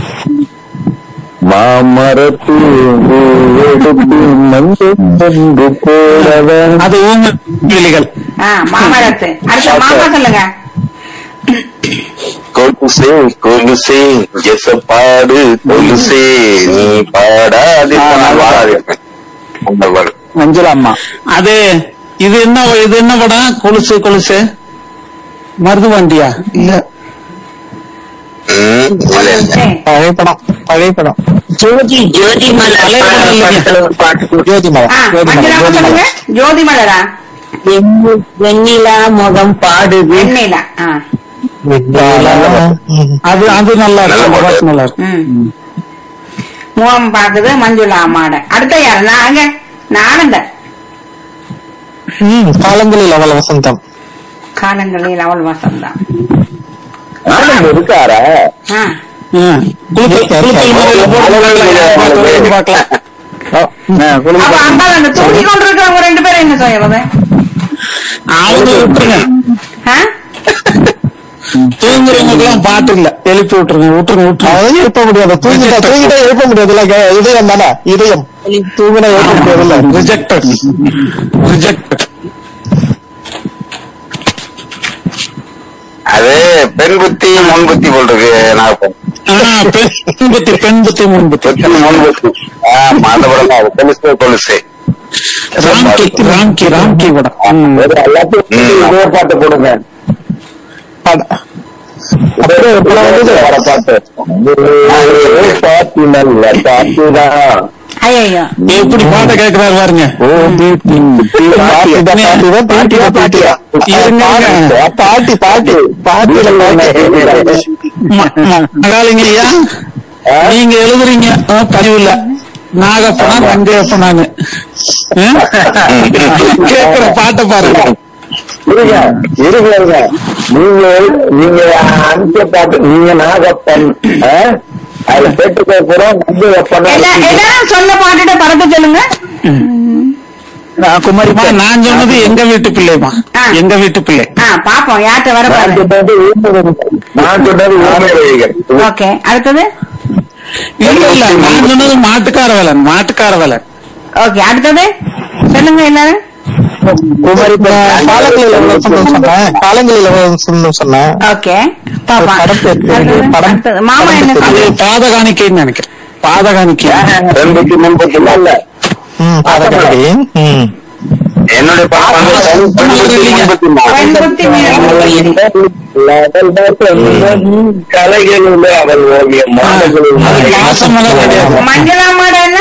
மாமரத்து எடுத்து மஞ்சள் போடவே அது ஊங்க கிளிகள் ஆ மாமரத்து அடுத்த மாமா சொல்லுங்க கொலுசே கொலுசே எசப்பாடு கொலுசே நீ பாடாது பாடாது அந்த பாடல் மஞ்சள் அம்மா அது இது என்ன இது என்ன படம் கொலுசு கொலுசு மருது வண்டியா இல்ல ம், இல்ல, இல்ல. சரி. பழைய படம் பழைய படம் ஜோதி ஜோதி மலர் ஜோதி ஆ, மலர் ஜோதி மஞ்சளாமா மலர் ஜோதி சொல்லுங்க மலர் ஜோதி மலரா வெண்ணி- வெண்ணிலா முகம் பாடுது வெண்ணிலா ஆ அது அது நல்லா நல்ல இருக்கும் பாட்டு. பாட்டு நல்லா இருக்கும் ம் முகம் பாக்குது மஞ்சுளா அம்மாட அடுத்த யாரு நாங்க நானந்த காலங்களில் அவள் வசந்தம் காலங்களில் அவள் வசந்தான் ஆனந்த் இருக்காரா ஆ ம். குலுக்கல் குலுக்கல் முறையில போட்டு பார்க்கலாம். ஆ, குழுவி அப்ப அம்மா அந்த தூங்கி கொண்டிருக்கிறவங்க ரெண்டு பேரும் என்ன செய்யறது அவங்க விட்டுருங்க ஆ? தூங்குறவங்களுக்கு எல்லாம் பாட்டு இல்ல எழுப்பி விட்டுருங்க விட்டுருங்க விட்டுருங்க அதாவது எழுப்ப முடியாது தூங்கிட்டா தூங்கிட்டா எழுப்ப முடியாதுல்ல கே- இதயம் தானே இதயம் தூங்கினா எழுப்ப முடியாதுல்ல ரிஜெக்டட் ரிஜெக்டட் அது பெண் புத்தி முன் புத்தி போல் இருக்கு நாகப்பன் பெண் புத்தி பெண் புத்தி முன் புத்தி புத்தி முன் புத்தி ஆமா அந்த படம் தான் அது. கொலுசே கொலுசே ராம்கி ராம்கி ராம்கி படம் ம். எல்லாத்தையும் இதே பாட்டு போடுங்க அப்படியே ஒரு படம் வந்தது வர பாட்டு பாட்டு நல்ல பாட்டுதான் ஐயோ எப்படி பாட்டை கேட்கிறாரு பாருங்க பாட்டி பாட்டி பாட்டி ம- ம- மகாலிங்க ஐயா நீங்க எழுதுறீங்க ஆ, பதிவுல நாகப்பனா தங்கையப்பனான்னு கேக்குற பாட்டை பாருங்க இருங்க இருங்க இருங்க நீங்க நீங்க அனுப்பிய பாட்டு நீங்க நாகப்பன் ஆ? அதுல கேட்டுக்க போறோம் எல்லா- எல்லாரும் சொல்ல பாட்டுட்டு பறக்க சொல்லுங்க குமரி அம்மா, நான் சொன்னது எங்க வீட்டு பிள்ளைமா ஆ. எங்க வீட்டு பிள்ளை ஆ பாப்போம் யார்கிட்ட வர நான் பாரு சொன்னது ஊமை- நான் சொன்னது ஊமை வழிகள் ஓகே அடுத்தது இல்ல இல்ல நான் சொன்னது மாட்டுக்கார வேலன் மாட்டுக்கார வேலன் ஓகே அடுத்தது சொல்லுங்க எல்லாரும் குமரி காலங்களில் எவ்வளவு சொந்தம் சொன்னேன் காலங்களில் எவ்வளவு சொந்தம் சொன்னேன் ஓகே பாப்பா படம் பேர் தெரியுது. அடுத்தது, படம் அடுத்தது. மாமா என்ன படம் அது சொல்லுங்க பாதகாணிக்கைன்னு நினைக்கிறேன் பாதகாணிக்கை பெண் புத்தி முன் புத்தி இல்ல என்னுடைய பாடம் வந்து பெண் புத்தி முன் புத்தி பெண் புத்தி கலைகளில் அவள் ஓவியம் மாதங்களில் பாசமலர் கிடையாது மஞ்சளாமாட என்ன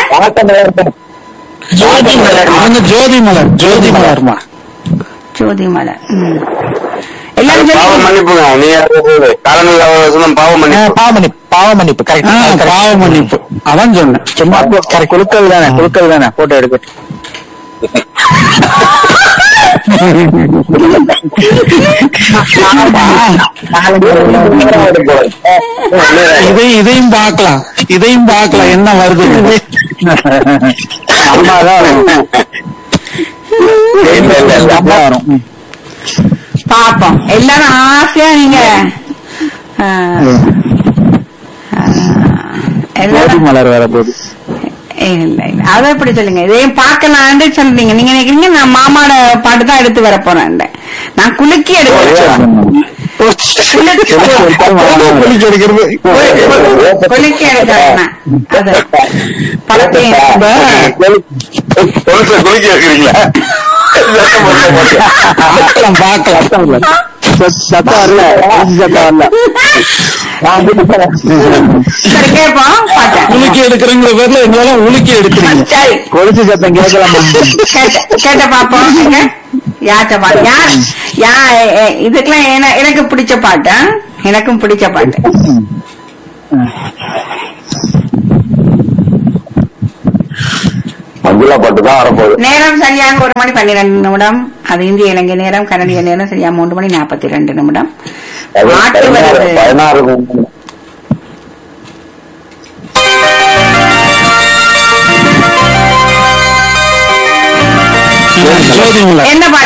ஜோதி மலர் அவங்க ஜோதி மலர் ஜோதி மலர்மா ஜோதி மலர் ம். எல்லாரும் பாவ சொல்லுங்க மன்னிப்புங்க நீ காலங்கள் அவசரம் பாவ மன்னிப்பு பாவமணிப்பு பாவமணிப்பு ஆ, கரெக்ட் பாவ மன்னிப்பு அதான் சொன்னேன் சும்மா குழுக்கள் தானே குழுக்கள் தானே போட்டோ எடுக்கட்டும் இதை இதையும் பார்க்கலாம் இதையும் பார்க்கலாம் என்ன வருது அம்மாதான் வரும். இல்ல, இல்ல, இல்ல. அம்மா வரும் ம். பாப்போம் எல்லாரும் ஆசையா நீங்க ஆ, ஆ, ஜோதி எல்லாரும் மலர் வர போகுது இல்ல இல்ல அதை எப்படி சொல்லுங்க இதையும் பார்க்கலான்னு சொல்றீங்க நீங்க நினைக்கிறீங்க நான் மாமாட பாட்டு தான் எடுத்து வர போறேன் நான் குலுக்கி எடுக்கிறேன் குலுக்கி குளிக்க எடுக்கிறது குலுக்கி எடுக்கிறேன் அது பழத்தையும் கொலுசை குலுக்கி வைக்கிறீங்களா பார்க்கலாம் பார்க்கலாம் சத்தம் வரல கொலுசு சத்தம் வரல சரி கேட்போம் பாட்டேன் உலுக்கி எடுக்கிறங்கிற பேர்ல எங்களால உலுக்கி எடுக்கிறீங்க சரி கொலுசு சத்தம் கேட்கலாமா கேட்ட கேட்ட பாப்போம் எங்க? யார்ட்ட பாட்டு யார் யா எ- இதுக்கெல்லாம் என- எனக்கு பிடிச்ச பாட்டு ஆ? எனக்கும் பிடிச்ச பாட்டு மஞ்சுளா பாட்டு தான் வரப்போகுது நேரம் சரியாக ஒரு மணி பன்னிரெண்டு நிமிடம் அது இந்திய இலங்கை நேரம் கனடிய நேரம் சரியா மூன்று மணி நாற்பத்தி ரெண்டு நிமிடம் அது பாட்டு பதினாறு வருது பதினாறு ஜோதிங்களா என்ன பாட்டு